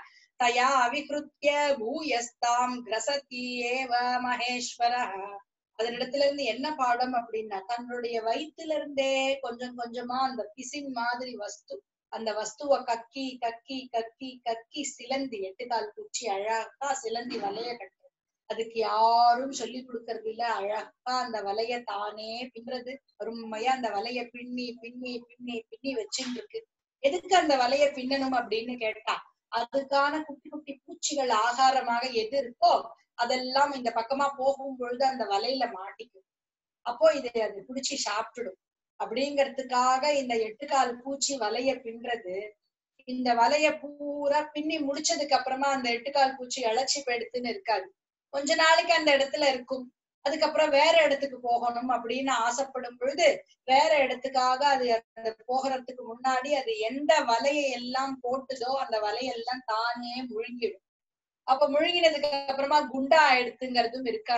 தயா விஹிருத்ய பூயஸ்தாம் கிரசதி ஏவ மகேஸ்வர அதனிடத்துல இருந்து என்ன பாடம் அப்படின்னா தன்னுடைய வயிற்றுல இருந்தே கொஞ்சம் கொஞ்சமா அந்த பிசின் மாதிரி வஸ்து அந்த வஸ்துவ கக்கி கக்கி கக்கி கக்கி சிலந்தி எட்டுக்கால் பூச்சி அழகா சிலந்தி வலைய கட்டுறது அதுக்கு யாரும் சொல்லி கொடுக்கறது இல்ல அழகா அந்த வலைய தானே பின்றது அருமையா அந்த வலைய பின்னி பின்னி பின்னி பின்னி வச்சுட்டு இருக்கு எதுக்கு அந்த வலைய பின்னணும் அப்படின்னு கேட்டா அதுக்கான குட்டி குட்டி பூச்சிகள் ஆகாரமாக எது இருக்கோ அதெல்லாம் இந்த பக்கமா போகும் பொழுது அந்த வலையில மாட்டிக்கும் அப்போ இதை அது புடிச்சு சாப்பிட்டுடும் அப்படிங்கறதுக்காக இந்த எட்டுக்கால் பூச்சி வலைய பின்றது இந்த வலைய பூரா பின்னி முடிச்சதுக்கு அப்புறமா அந்த எட்டுக்கால் பூச்சி இழைச்சி போயிடுத்துன்னு இருக்காது கொஞ்ச நாளைக்கு அந்த இடத்துல இருக்கும் அதுக்கப்புறம் வேற இடத்துக்கு போகணும் அப்படின்னு ஆசைப்படும் பொழுது வேற இடத்துக்காக அது அந்த போகிறதுக்கு முன்னாடி அது எந்த வலையை எல்லாம் போட்டுதோ அந்த வலையெல்லாம் தானே முழுங்கிடும் அப்ப முழுங்கினதுக்கு அப்புறமா குண்டா ஆயிடுத்துங்கிறதும் இருக்காது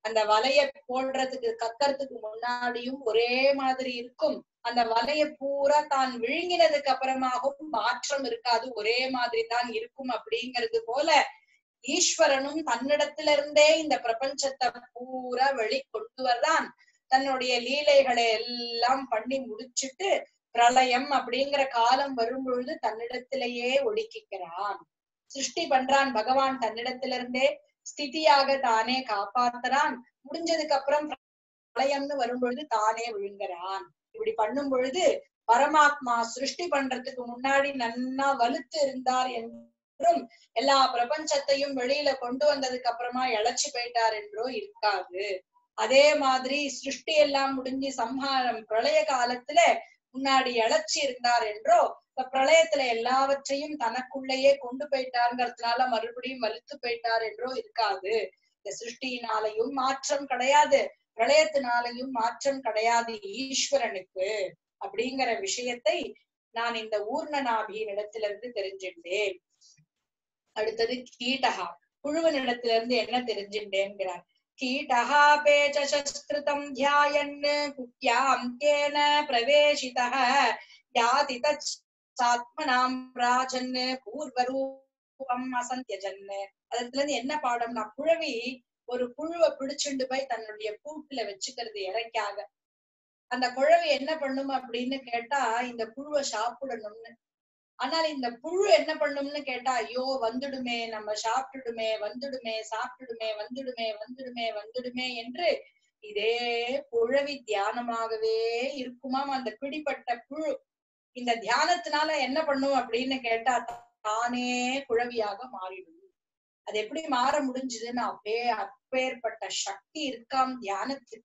அந்த வலைய போடுறதுக்கு கக்கறதுக்கு முன்னாடியும் ஒரே மாதிரி இருக்கும் அந்த வலைய பூரா தான் விழுங்கினதுக்கு அப்புறமாகவும் மாற்றம் இருக்காது ஒரே மாதிரி தான் இருக்கும் அப்படிங்கிறது போல ஈஸ்வரனும் தன்னிடத்திலிருந்தே இந்த பிரபஞ்சத்தை பூரா வெளிக்கொண்டு வர்றான் தன்னுடைய லீலைகளை எல்லாம் பண்ணி முடிச்சிட்டு பிரளயம் அப்படிங்கிற காலம் வரும் பொழுது தன்னிடத்திலேயே ஒடுக்கிக்கிறான் சிருஷ்டி பண்றான் பகவான் தன்னிடத்திலிருந்தே ஸ்திதியாக தானே காப்பாத்துறான் முடிஞ்சதுக்கு அப்புறம் பிரளயம்னு வரும் பொழுது தானே விழுங்குறான் இப்படி பண்ணும் பொழுது பரமாத்மா சிருஷ்டி பண்றதுக்கு முன்னாடி நன்னா வலுத்து இருந்தார் என்றும் எல்லா பிரபஞ்சத்தையும் வெளியில கொண்டு வந்ததுக்கு அப்புறமா இழைச்சு போயிட்டார் என்றோ இருக்காது அதே மாதிரி சிருஷ்டி எல்லாம் முடிஞ்சு சம்ஹாரம் பிரளய காலத்துல முன்னாடி இழைச்சி இருந்தார் என்றோ இப்ப பிரளயத்துல எல்லாவற்றையும் தனக்குள்ளேயே கொண்டு போயிட்டாருங்கிறதுனால மறுபடியும் வலுத்து போயிட்டார் என்றோ இருக்காது இந்த சிருஷ்டியினாலையும் மாற்றம் கிடையாது பிரளயத்தினாலையும் மாற்றம் கிடையாது ஈஸ்வரனுக்கு அப்படிங்கிற விஷயத்தை நான் இந்த ஊர்ணநாபியின் இடத்திலிருந்து தெரிஞ்சின்றேன் அடுத்தது கீட்டகா புழுவன் இடத்திலிருந்து என்ன தெரிஞ்சின்றேன்கிறார் கீட்டகா பேச்சஸ்கிருதம் தியாயன் குட்யாம் கேன பிரவேசிதः யாதி தத் சாத்மனாம் ராஜன் பூர்வரூபம் அசந்தியஜன் அதுல இருந்து என்ன பாடம்னா புழவி ஒரு புழுவை பிடிச்சுண்டு போய் தன்னுடைய கூட்டுல வச்சுக்கிறது இறைக்காக அந்த குழவி என்ன பண்ணும் அப்படின்னு கேட்டா இந்த புழுவை சாப்பிடணும்னு ஆனால் இந்த புழு என்ன பண்ணும்னு கேட்டா ஐயோ வந்துடுமே நம்ம சாப்பிட்டுடுமே வந்துடுமே சாப்பிட்டுடுமே வந்துடுமே வந்துடுமே வந்துடுமே என்று இதே புழவி தியானமாகவே இருக்குமாம் அந்த பிடிப்பட்ட புழு இந்த தியானத்தினால என்ன பண்ணும் அப்படின்னு கேட்டா தானே குழவியாக மாறிடும் அது எப்படி மாற முடிஞ்சதுன்னு அப்பே அப்பேற்பட்ட சக்தி இருக்காம் தியானத்துக்கு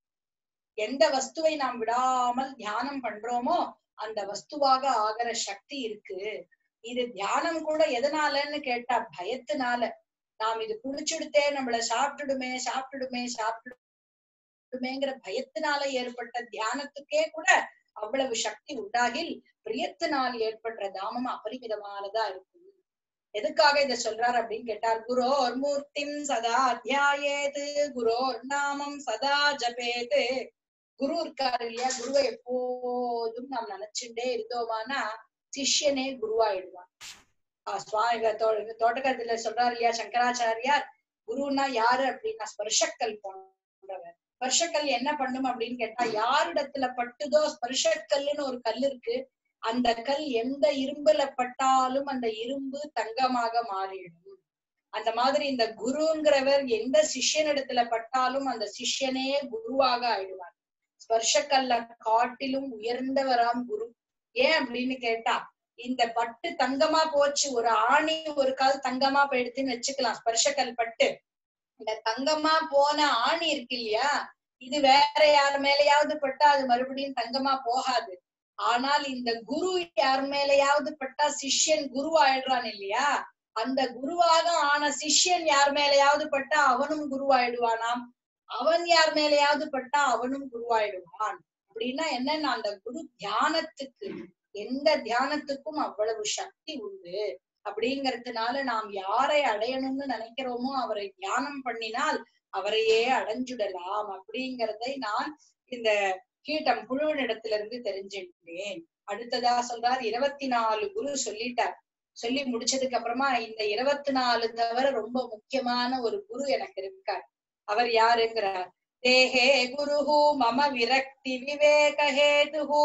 எந்த வஸ்துவை நாம் விடாமல் தியானம் பண்றோமோ அந்த வஸ்துவாக ஆகிற சக்தி இருக்கு இது தியானம் கூட எதனாலன்னு கேட்டா பயத்தினால நாம் இது குடிச்சுடுத்தே நம்மள சாப்பிட்டுடுமே சாப்பிட்டுடுமே சாப்பிட்டுடுமேங்கிற பயத்தினால ஏற்பட்ட தியானத்துக்கே கூட அவ்வளவு சக்தி உண்டாகில் பிரியத்தினால் ஏற்பட்ட தாமம் அபரிமிதமானதா இருக்கும் எதுக்காக இத சொல்றார் அப்படின்னு கேட்டார் குரோர் மூர்த்திம் சதா அத்தியாயேது குரோர் நாமம் சதா ஜபேது குரு இருக்காரு இல்லையா குருவை எப்போதும் நாம் நினைச்சுட்டே இருந்தோமானா சிஷ்யனே குருவாயிடுவான் ஆஹ் சுவாமி தோ- தோட்டக்கத்துல சொல்றாரு இல்லையா சங்கராச்சாரியார் குருன்னா யாரு அப்படின்னா ஸ்பர்ஷக்கல் போன்றவர் ஸ்பர்ஷக்கல் என்ன பண்ணும் அப்படின்னு கேட்டா யாரிடத்துல பட்டுதோ ஸ்பர்ஷக்கல்லுன்னு ஒரு கல் இருக்கு அந்த கல் எந்த இரும்புல பட்டாலும் அந்த இரும்பு தங்கமாக மாறிடும் அந்த மாதிரி இந்த குருங்கிறவர் எந்த சிஷ்யனிடத்துல பட்டாலும் அந்த சிஷ்யனே குருவாக ஆயிடுவார் ஸ்பர்ஷக்கல்ல காட்டிலும் உயர்ந்தவராம் குரு ஏன் அப்படின்னு கேட்டா இந்த பட்டு தங்கமா போச்சு ஒரு ஆணி ஒரு கால் தங்கமா போயிடுதுன்னு வச்சுக்கலாம் ஸ்பர்ஷக்கல் பட்டு இந்த தங்கமா போன ஆணி இருக்கு இல்லையா இது வேற யார் மேலயாவது பட்டா அது மறுபடியும் தங்கமா போகாது ஆனால் இந்த குரு யார் மேலயாவது பட்டா சிஷ்யன் குரு ஆயிடுறான் இல்லையா அந்த குருவாக ஆன சிஷ்யன் யார் மேலயாவது பட்டா அவனும் குருவாயிடுவானாம் அவன் யார் மேலயாவது பட்டா அவனும் குருவாயிடுவான் அப்படின்னா என்னன்னா அந்த குரு தியானத்துக்கு எந்த தியானத்துக்கும் அவ்வளவு சக்தி உண்டு அப்படிங்கறதுனால நாம் யாரை அடையணும்னு நினைக்கிறோமோ அவரை தியானம் பண்ணினால் அவரையே அடைஞ்சுடலாம் அப்படிங்கறதை நான் இந்த கீட்டம் புழுவனிடத்துல இருந்து தெரிஞ்சுட்டேன் அடுத்ததா சொல்றார் இருபத்தி நாலு குரு சொல்லிட்டார் சொல்லி முடிச்சதுக்கு அப்புறமா இந்த இருபத்தி நாலு தவிர ரொம்ப முக்கியமான ஒரு குரு எனக்கு இருக்கார் அவர் யாருங்கிறார் தேஹே குருஹு மம விரக்தி விவேக ஹேதுஹு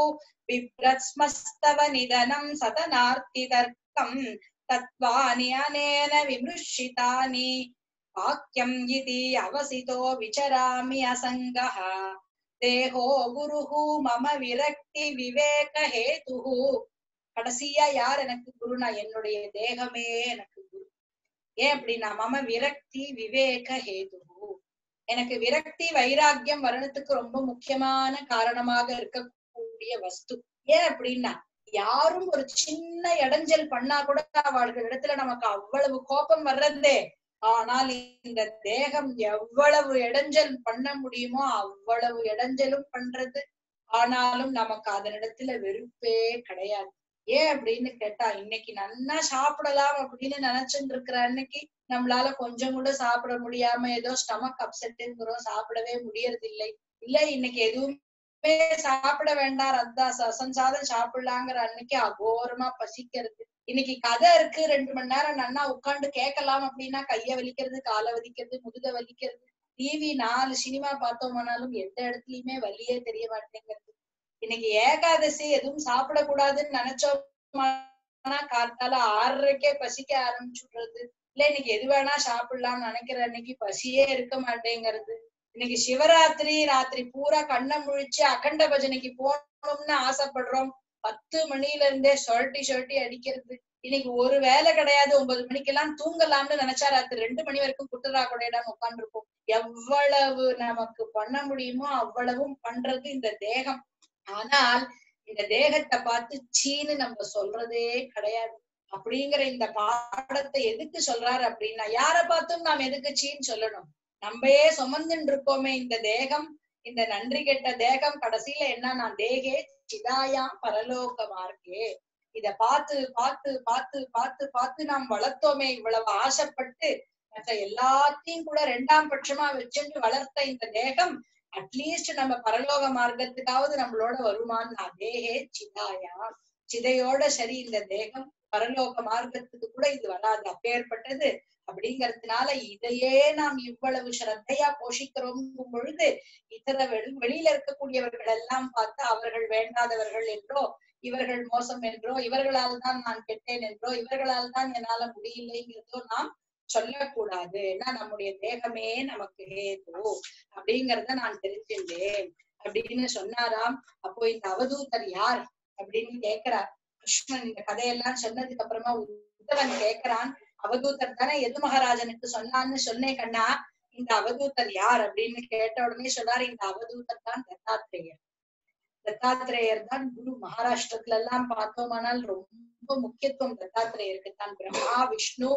விப்ரஸ்மஸ்தவ நிதனம் சதனார்த்தி தர்க்கம் தத்வானி அனேன விமృஷிதானி வாக்கியம் இதி அவசிதோ விசராமி அசங்கः தேஹோ குருஹு மம விரக்தி விவேக ஹேதுஹு கடைசியா யார் எனக்கு குருனா என்னுடைய தேகமே எனக்கு குரு ஏன் அப்படின்னா மம விரக்தி விவேக ஹேதுஹு எனக்கு விரக்தி வைராக்கியம் வரணத்துக்கு ரொம்ப முக்கியமான காரணமாக இருக்கக்கூடிய வஸ்து ஏன் அப்படின்னா யாரும் ஒரு சின்ன இடைஞ்சல் பண்ணா கூட அவர்கள் இடத்துல நமக்கு அவ்வளவு கோபம் வர்றதே ஆனால் இந்த தேகம் எவ்வளவு இடைஞ்சல் பண்ண முடியுமோ அவ்வளவு இடைஞ்சலும் பண்றது ஆனாலும் நமக்கு அதனிடத்துல வெறுப்பே கிடையாது ஏன் அப்படின்னு கேட்டா இன்னைக்கு நன்னா சாப்பிடலாம் அப்படின்னு நினைச்சுட்டு இருக்கிற அன்னைக்கு நம்மளால கொஞ்சம் கூட சாப்பிட முடியாம ஏதோ ஸ்டமக் அப்செட்டுங்கிறோம் சாப்பிடவே முடியறது இல்லை இல்ல இன்னைக்கு எதுவுமே சாப்பிட வேண்டாம் ரத்தா ரசம் சாதம் சாப்பிடலாங்கிற அன்னைக்கு அகோரமா பசிக்கிறது இன்னைக்கு கதை இருக்கு ரெண்டு மணி நேரம் நன்னா உட்கார்ந்து கேட்கலாம் அப்படின்னா கைய வலிக்கிறது காலை வலிக்கிறது முதுக வலிக்கிறது டிவி நாலு சினிமா பார்த்தோம்னாலும் எந்த இடத்துலயுமே வலியே தெரிய மாட்டேங்கிறது இன்னைக்கு ஏகாதசி எதுவும் சாப்பிடக்கூடாதுன்னு நினைச்சோம்னா காத்தால ஆறரைக்கே பசிக்க ஆரம்பிச்சுடுறது இல்ல இன்னைக்கு எது வேணா சாப்பிடலாம்னு நினைக்கிற அன்னைக்கு பசியே இருக்க மாட்டேங்கிறது இன்னைக்கு சிவராத்திரி ராத்திரி பூரா கண்ணை முழிச்சு அகண்ட பஜனைக்கு போகணும்னு ஆசைப்படுறோம் பத்து மணில இருந்தே சொரட்டி சொரட்டி அடிக்கிறது இன்னைக்கு ஒரு வேலை கிடையாது ஒன்பது மணிக்கெல்லாம் தூங்கலாம்னு நினைச்சா ராத்திரி ரெண்டு மணி வரைக்கும் குட்டுரா கொடையிடாம உட்காந்துருப்போம் எவ்வளவு நமக்கு பண்ண முடியுமோ அவ்வளவும் பண்றது இந்த தேகம் ஆனால் இந்த தேகத்தை பார்த்து சீன்னு நம்ம சொல்றதே கிடையாது அப்படிங்கிற இந்த பாடத்தை எதுக்கு சொல்றாரு அப்படின்னா யார பார்த்தும் நாம் எதுக்கு சீன்னு சொல்லணும் நம்மையே சுமந்துட்டு இருக்கோமே இந்த தேகம் இந்த நன்றி கெட்ட தேகம் கடைசியில என்ன நான் தேகே சிதாயாம் பரலோக மார்க்கே இத பார்த்து பார்த்து பார்த்து பார்த்து பார்த்து நாம் வளர்த்தோமே இவ்வளவு ஆசைப்பட்டு மற்ற எல்லாத்தையும் கூட ரெண்டாம் பட்சமா வச்சுட்டு வளர்த்த இந்த தேகம் அட்லீஸ்ட் நம்ம பரலோக மார்க்கத்துக்காவது நம்மளோட வருமான்னு நான் தேகே சிதாயா சிதையோட சரி இந்த தேகம் பரலோக மார்க்கத்துக்கு கூட இது வராது அப்பேற்பட்டது அப்படிங்கறதுனால இதையே நாம் இவ்வளவு ஸ்ரத்தையா போஷிக்கிறோம் பொழுது இதர வெளி வெளியில இருக்கக்கூடியவர்கள் எல்லாம் பார்த்து அவர்கள் வேண்டாதவர்கள் என்றோ இவர்கள் மோசம் என்றோ இவர்களால் தான் நான் கெட்டேன் என்றோ இவர்களால் தான் என்னால முடியலைங்கிறதோ நாம் சொல்லக்கூடாது ஏன்னா நம்முடைய தேகமே நமக்கு ஹேது அப்படிங்கறத நான் தெரிஞ்சுட்டேன் அப்படின்னு சொன்னாராம் அப்போ இந்த அவதூதர் யார் அப்படின்னு கேக்குறார் கிருஷ்ணன் இந்த கதையெல்லாம் சொன்னதுக்கு அப்புறமா உத்தவன் கேக்குறான் அவதூதர் தானே எது மகாராஜனுக்கு சொன்னான்னு சொன்னேன் கண்ணா இந்த அவதூதர் யார் அப்படின்னு கேட்ட உடனே சொன்னார் இந்த அவதூதர் தான் தத்தாத்திரேயர் தத்தாத்திரேயர் தான் குரு மகாராஷ்டிரத்துல எல்லாம் பார்த்தோமானால் ரொம்ப முக்கியத்துவம் தத்தாத்திரேயருக்கு தான் பிரம்மா விஷ்ணு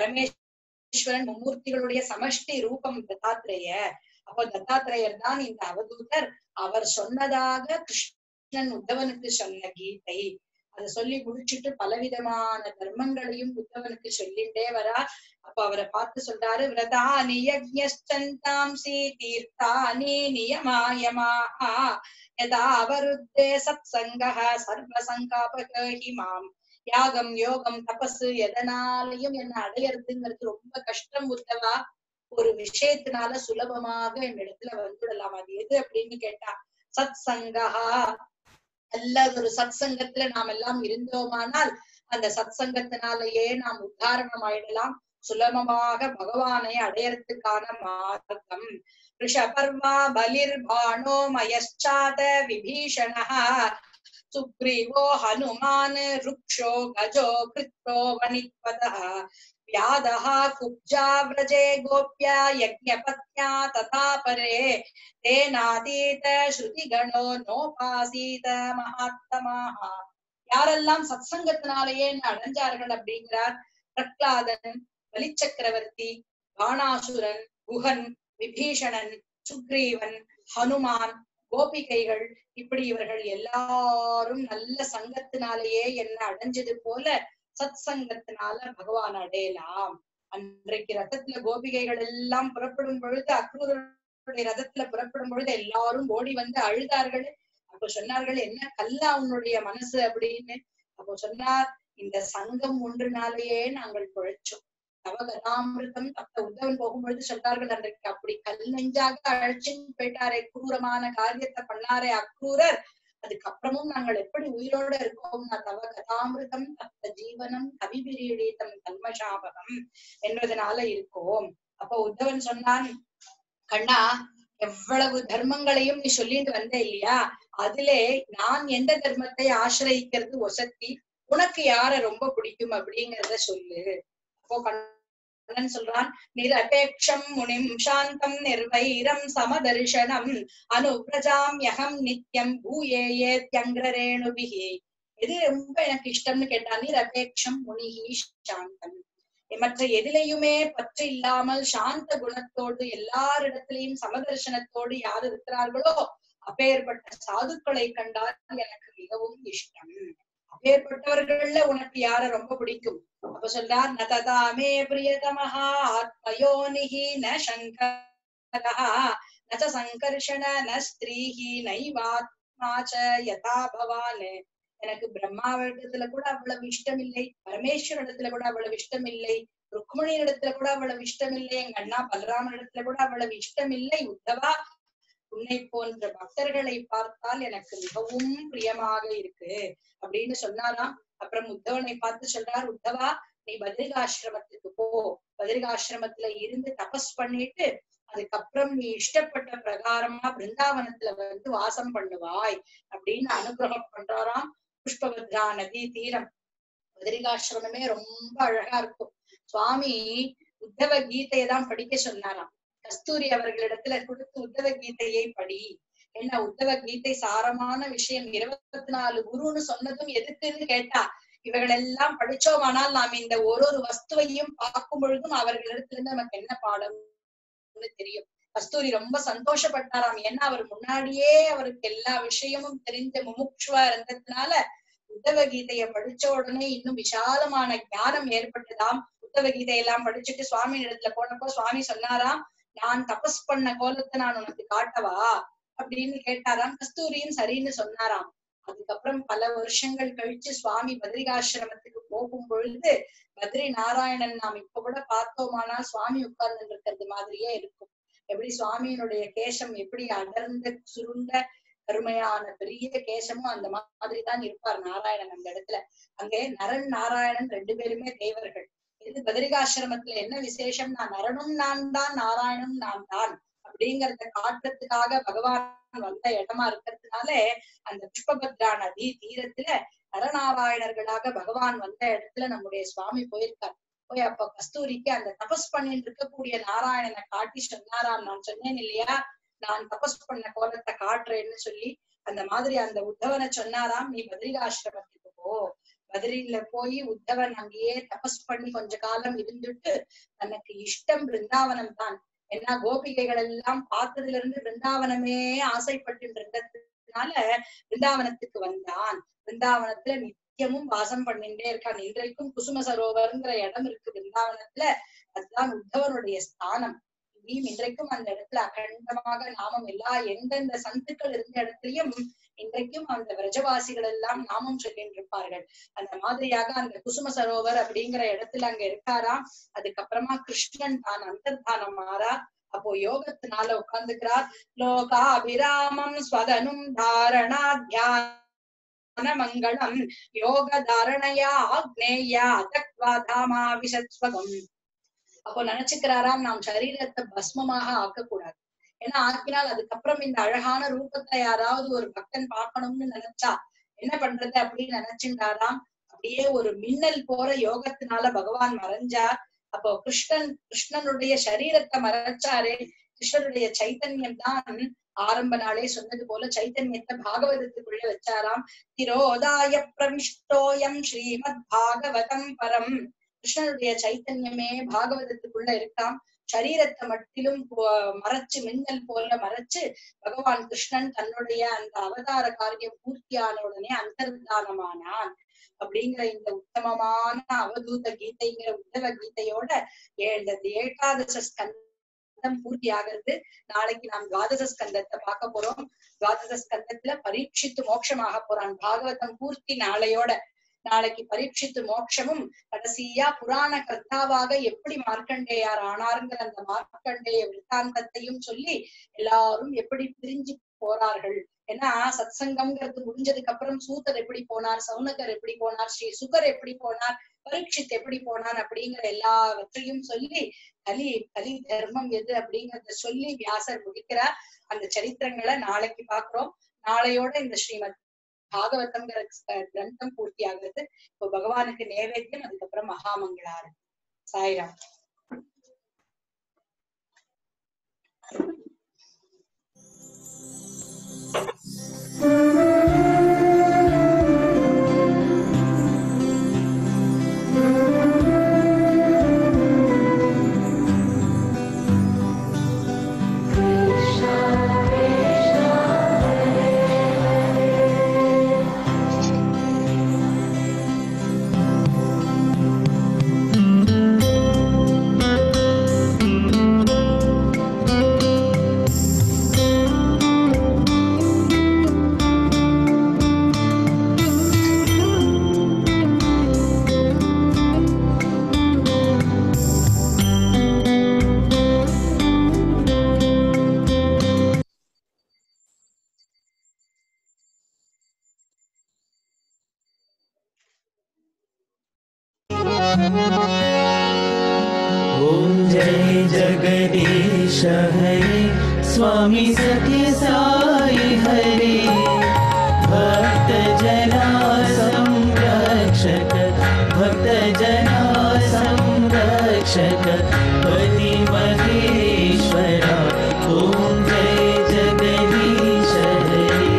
பரமேஸ்வரன் மும்மூர்த்திகளுடைய சமஷ்டி ரூபம் தத்தாத்திரேயர் அப்போ தத்தாத்திரேயர் தான் இந்த அவதூதர் அவர் சொன்னதாக கிருஷ்ணன் உத்தவனுக்கு சொன்ன கீதை அதை சொல்லி முடிச்சுட்டு பலவிதமான தர்மங்களையும் உத்தவனுக்கு சொல்லிண்டே வரா அப்ப அவரை பார்த்து சொல்றாரு விரதானி யஜ்ஞந்தாம்சி தீர்த்தானி நியமாயமாக யதா அவருத்தே சத் சங்கः சர்வசங்காபக ஹிமாம் யாகம் யோகம் தபசு எதனாலையும் என்ன அடையறதுங்கிறது ரொம்ப கஷ்டம் உத்தவா ஒரு விஷயத்தினால சுலபமாக என்னிடத்துல வந்துடலாம் அது எது அப்படின்னு கேட்டா சத் சங்கஹா நல்ல ஒரு சத் சங்கத்துல நாம் எல்லாம் இருந்தோமானால் அந்த சத் சங்கத்தினாலேயே நாம் உத்தாரணம் ஆயிடலாம் சுலபமாக பகவானை அடையறதுக்கான மார்க்கம் ரிஷபர்வா பலிர் பானோ மயச்சாத விபீஷணः சுக்ரீவோ ஹனுமான் ருக்ஷோ கஜோ கிருத்ரோ வனித்வதः व्यादः कुब्जा व्रजे गोप्या यज्ञपत्न्या तथा परे तेनातीत ஸ்ருதிகணோ நோபாசீத மகாத்மாः யாரெல்லாம் சத்சங்கத்தினாலேயே அடைஞ்சார்கள் அப்படிங்கிறார் பிரக்லாதன் பலிச்சக்கரவர்த்தி பாணாசுரன் குஹன் விபீஷணன் சுக்ரீவன் ஹனுமான் கோபிகைகள் இப்படி இவர்கள் எல்லாரும் நல்ல சங்கத்தினாலேயே என்ன அடைஞ்சது போல சத் சங்கத்தினால பகவான் அடையலாம் அன்றைக்கு ரதத்துல கோபிகைகள் எல்லாம் புறப்படும் பொழுது அக்ரூரருடைய ரதத்துல புறப்படும் பொழுது எல்லாரும் ஓடி வந்து அழுதார்கள் அப்போ சொன்னார்கள் என்ன கல்லா உன்னுடைய மனசு அப்படின்னு அப்போ சொன்னார் இந்த சங்கம் ஒன்றுனாலேயே நாங்கள் பிழைச்சோம் நவகதாமிருதம் தப்ப உத்தவன் போகும்பொழுது சொன்னார்கள் அன்றைக்கு அப்படி கல் நெஞ்சாக அழைச்சின்னு போயிட்டாரே குரூரமான காரியத்தை பண்ணாரே அக்ரூரர் அதுக்கப்புறமும் நாங்கள் எப்படி உயிரோட இருக்கோம்னா தவ கதாமிருதம் தத்த ஜீவனம் கவிபிரீடிதம் கல்மஷாபகம் என்பதனால இருக்கோம் அப்போ உத்தவன் சொன்னான் கண்ணா எவ்வளவு தர்மங்களையும் நீ சொல்லிட்டு வந்த இல்லையா அதிலே நான் எந்த தர்மத்தை ஆசிரயிக்கிறது ஒசத்தி உனக்கு யார ரொம்ப பிடிக்கும் அப்படிங்கறத சொல்லு அப்போ கண்ணன் சொல்றான் நிரபேட்சம் முனிம் சாந்தம் நிர்வைரம் சமதர்ஷனம் அனுபிரஜாம்யகம் நித்யம் பூயேயே தியங்கிரேணுபிகி எது ரொம்ப எனக்கு இஷ்டம்னு கேட்டா நிரபேட்சம் முனிகி சாந்தம் மற்ற எதிலையுமே பற்று இல்லாமல் சாந்த குணத்தோடு எல்லாரிடத்திலையும் சமதர்சனத்தோடு யார் இருக்கிறார்களோ அப்பேற்பட்ட சாதுக்களை கண்டால் எனக்கு மிகவும் இஷ்டம் அப்பேற்பட்டவர்கள்ல உனக்கு யார ரொம்ப பிடிக்கும் அப்ப சொல்றார் நததாமே பிரியதமஹா ஆத்மயோனிஹி ந சங்கரஹா ந ச சங்கர்ஷண ந ஸ்திரீஹி நைவாத்மா ச யதா பவான் எனக்கு பிரம்மாவிடத்துல கூட அவ்வளவு இஷ்டம் இல்லை பரமேஸ்வரிடத்துல கூட அவ்வளவு இஷ்டம் இல்லை ருக்மணியின் இடத்துல கூட அவ்வளவு இஷ்டம் இல்லை எங்க அண்ணா பலராமன் இடத்துல கூட அவ்வளவு இஷ்டம் இல்லை உத்தவா உன்னை போன்ற பக்தர்களை பார்த்தால் எனக்கு மிகவும் பிரியமாக இருக்கு அப்படின்னு சொன்னாராம் அப்புறம் உத்தவனை பார்த்து சொல்றார் உத்தவா நீ பத்ரிகாசிரமத்துக்கு போ பத்ரிகாசிரமத்துல இருந்து தபஸ் பண்ணிட்டு அதுக்கப்புறம் நீ இஷ்டப்பட்ட பிரகாரமா பிருந்தாவனத்துல வந்து வாசம் பண்ணுவாய் அப்படின்னு அனுகிரகம் பண்றாராம் புஷ்பபத்ரா நதி தீரம் பத்ரிகாசிரமமே ரொம்ப அழகா இருக்கும் சுவாமி உத்தவ கீதையை தான் படிக்க சொன்னாராம் கஸ்தூரி அவர்களிடத்துல கொடுத்து உத்தவ கீதையை படி என்ன உத்தவ கீதை சாரமான விஷயம் இருபத்தி நாலு குருன்னு சொன்னதும் எதுக்குன்னு கேட்டா இவர்களெல்லாம் படிச்சோமானால் நாம் இந்த ஒரு ஒரு வஸ்துவையும் பார்க்கும் பொழுதும் அவர்களிடத்திலிருந்து நமக்கு என்ன பாடம்னு தெரியும் கஸ்தூரி ரொம்ப சந்தோஷப்பட்டாராம் ஏன்னா அவர் முன்னாடியே அவருக்கு எல்லா விஷயமும் தெரிஞ்ச முமுட்சுவா இருந்ததுனால உத்தவ கீதைய படிச்ச உடனே இன்னும் விசாலமான ஞானம் ஏற்பட்டதாம் உத்தவ கீதையெல்லாம் படிச்சுட்டு சுவாமி இடத்துல போனப்போ சுவாமி சொன்னாராம் நான் தபஸ் பண்ண கோலத்தை நான் உனக்கு காட்டவா அப்படின்னு கேட்டாராம் கஸ்தூரியும் சரின்னு சொன்னாராம் அதுக்கப்புறம் பல வருஷங்கள் கழிச்சு சுவாமி பத்ரிகாசிரமத்துக்கு போகும் பொழுது பத்ரி நாராயணன் நாம் இப்ப கூட பார்த்தோமானால் சுவாமி உட்கார்ந்து இருக்கிறது மாதிரியே இருக்கும் எப்படி சுவாமியினுடைய கேசம் எப்படி அடர்ந்த சுருண்ட கருமையான பெரிய கேசமும் அந்த மாதிரிதான் இருப்பார் நாராயணன் அந்த இடத்துல அங்கே நரன் நாராயணன் ரெண்டு பேருமே தேவர்கள் இது பத்ரிகாசிரமத்துல என்ன விசேஷம் நான் நரனும் நான் தான் நாராயணனும் நான் தான் அப்படிங்கறத காட்டுறதுக்காக பகவான் வந்த இடமா இருக்கிறதுனால அந்த புஷ்பபத்ரா நதி தீரத்துல நரநாராயணர்களாக பகவான் வந்த இடத்துல நம்முடைய சுவாமி போயிருக்கார் போய் அப்ப கஸ்தூரிக்கு அந்த தபஸ் பண்ணிட்டு இருக்கக்கூடிய நாராயணனை காட்டி சொன்னாராம் நான் சொன்னேன் இல்லையா நான் தபஸ் பண்ண கோலத்தை காட்டுறேன்னு சொல்லி அந்த மாதிரி அந்த உத்தவனை சொன்னாராம் நீ பத்ரிகாசிரமத்துக்கு போ பத்ரியில போய் உத்தவன் அங்கேயே தபஸ் பண்ணி கொஞ்ச காலம் இருந்துட்டு தனக்கு இஷ்டம் பிருந்தாவனம் தான் ஏன்னா கோபிகைகள் எல்லாம் பார்த்ததுல இருந்து பிருந்தாவனமே ஆசைப்பட்டு இருந்ததுனால பிருந்தாவனத்துக்கு வந்தான் பிருந்தாவனத்துல நித்தியமும் வாசம் பண்ணிட்டே இருக்கான் இன்றைக்கும் குசும சரோவர்ங்கிற இடம் இருக்கு பிருந்தாவனத்துல அதுதான் உத்தவனுடைய ஸ்தானம் இங்கேயும் இன்றைக்கும் அந்த இடத்துல அகண்டமாக நாமம் எல்லா எந்தெந்த சந்துக்கள் இருந்த இடத்துலயும் இன்றைக்கும் அந்த விரஜவாசிகள் எல்லாம் நாமம் சொல்லிட்டு இருப்பார்கள் அந்த மாதிரியாக அந்த குசும சரோவர் அப்படிங்கிற இடத்துல அங்க இருக்காராம் அதுக்கப்புறமா கிருஷ்ணன் தான் அந்தர்தானம் மாறா அப்போ யோகத்தினால உட்கார்ந்துக்கிறார் லோகாபிராமம் ஸ்வதனும் தாரணா தியான மங்களம் யோக தாரணயா ஆக்னேயா அதக்வா தாமா விசத்வகம் அப்போ நினைச்சுக்கிறாராம் நாம் சரீரத்தை பஸ்மமாக ஆக்கக்கூடாது ஏன்னா ஆக்கினால் அதுக்கப்புறம் இந்த அழகான ரூபத்தை யாராவது ஒரு பக்தன் பார்க்கணும்னு நினைச்சா என்ன பண்றது அப்படின்னு நினைச்சுட்டாராம் அப்படியே ஒரு மின்னல் போற யோகத்தினால பகவான் மறைஞ்சார் அப்போ கிருஷ்ணன் கிருஷ்ணனுடைய சரீரத்தை மறைச்சாரே கிருஷ்ணனுடைய சைத்தன்யம் தான் ஆரம்ப நாளே சொன்னது போல சைத்தன்யத்தை பாகவதத்துக்குள்ள வச்சாராம் திரோதாய பிரவிஷ்டோயம் ஸ்ரீமத் பாகவதம் பரம் கிருஷ்ணனுடைய சைத்தன்யமே பாகவதத்துக்குள்ள இருக்காம் சரீரத்தை மட்டிலும் மறைச்சு மின்னல் போல மறைச்சு பகவான் கிருஷ்ணன் தன்னுடைய அந்த அவதார காரியம் பூர்த்தியான உடனே அந்தர்தானமானான் அப்படிங்கிற இந்த உத்தமமான அவதூத கீதைங்கிற உத்தவ கீதையோட இந்த ஏகாதச ஸ்கந்தம் பூர்த்தி ஆகிறது நாளைக்கு நாம் துவாதச ஸ்கந்தத்தை பார்க்க போறோம் துவாதச ஸ்கந்தத்துல பரீட்சித்து மோட்சமாக போறான் பாகவதம் பூர்த்தி நாளையோட நாளைக்கு பரீட்சித்து மோட்சமும் கடைசியா புராண கர்த்தாவாக எப்படி மார்க்கண்டேயார் ஆனாருங்கிற அந்த மார்க்கண்டேய விற்த்தாந்தத்தையும் சொல்லி எல்லாரும் எப்படி பிரிஞ்சு போறார்கள் ஏன்னா சத்சங்கம்ங்கிறது முடிஞ்சதுக்கு அப்புறம் சூதர் எப்படி போனார் சவுனகர் எப்படி போனார் ஸ்ரீ சுகர் எப்படி போனார் பரீட்சித் எப்படி போனான் அப்படிங்கிற எல்லாவற்றையும் சொல்லி கலி கலி தர்மம் எது அப்படிங்கறத சொல்லி வியாசர் முடிக்கிறார் அந்த சரித்திரங்களை நாளைக்கு பாக்குறோம் நாளையோட இந்த ஸ்ரீமத் பாகவதம்ங்கிற கிரந்தம் பூர்த்தி ஆகுது இப்போ பகவானுக்கு நேவேத்தியம் அதுக்கப்புறம் மகாமங்களாரம் சாய்ராம் Krishna जगदीश हरे स्वामी सत्य साई हरे भक्त जना संरक्षक भक्त जना संरक्षक पति महेश्वरा ॐ जय जगदीश हरे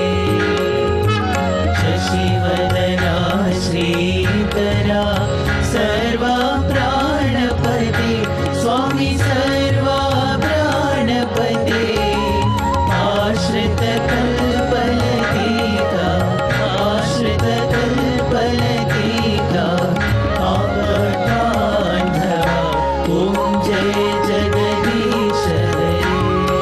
शशिवदना श्रीकरा सर्वा प्राणपते स्वामी सर्वा प्राणपते आश्रितकल्पलतीका आश्रितकल्पलतीका आवतान्धवा ॐ जय जगदीश हरे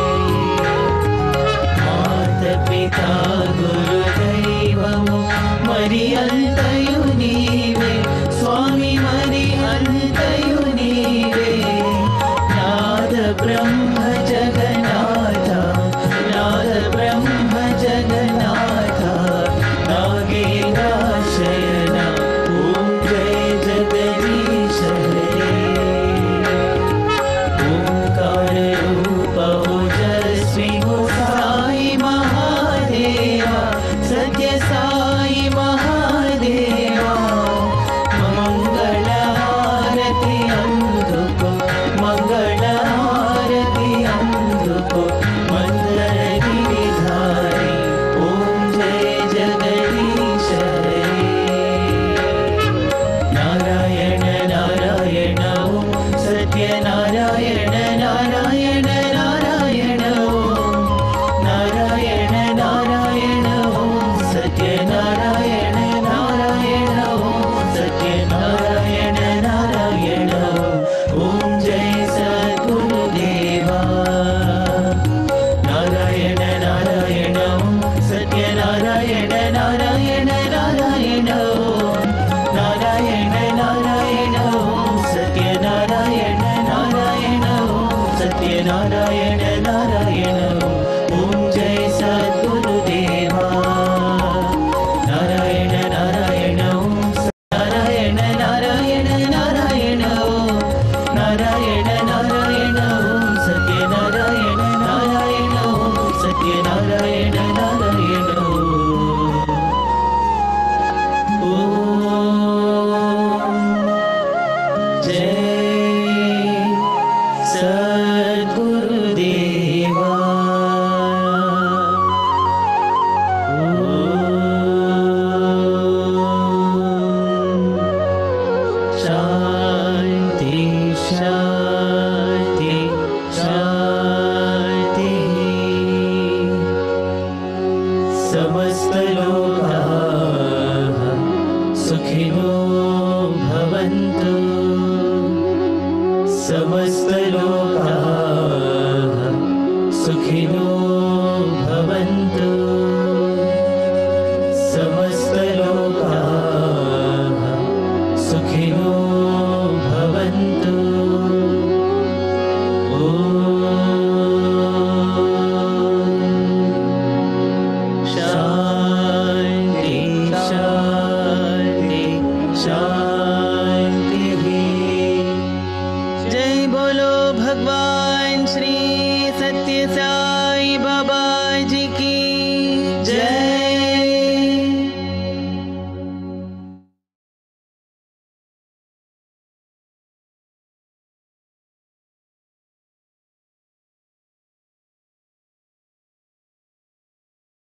మాతపితా గురుదైవము మరి అంతయు నీవే స్వామి మరి అంతయు నీవే నాద బ్రహ్మ జగన్నాథ నాద బ్రహ్మ జగన్నాథ నాగేంద్రాశయన ఓం జయ జగదీశ హరే ओंकार रूप ओजस्वी हो साई महादेवा सत्य साई महादेवा मंगल आरती अंधुको मंगल आरती अंधुको मंगल गिरिधारी ओम जय जगदीश हरे नारायण नारायण ॐ सत्यनारायण नारायण नारायण ॐ नारायण नारायण ॐ सत्यनारायण नारायण ॐ सत्यनारायण नारायण ॐ जय सद्गुरुदेवा नारायण नारायण ॐ सत्यनारायण नारायण नारायण ॐ नारायण नारायण ॐ सत्यनारायण नारायण ॐ सत्यनारायण नारायण ॐ जय सद्गुरुदेवा नारायण नारायण ॐ नारायण नारायण नारायण ॐ नारायण नारायण ॐ सत्यनारायण नारायण ॐ सत्यनारायण नारायण ॐ जय सद्गुरुदेवा शान्ति शान्ति शान्ति समस्तलोका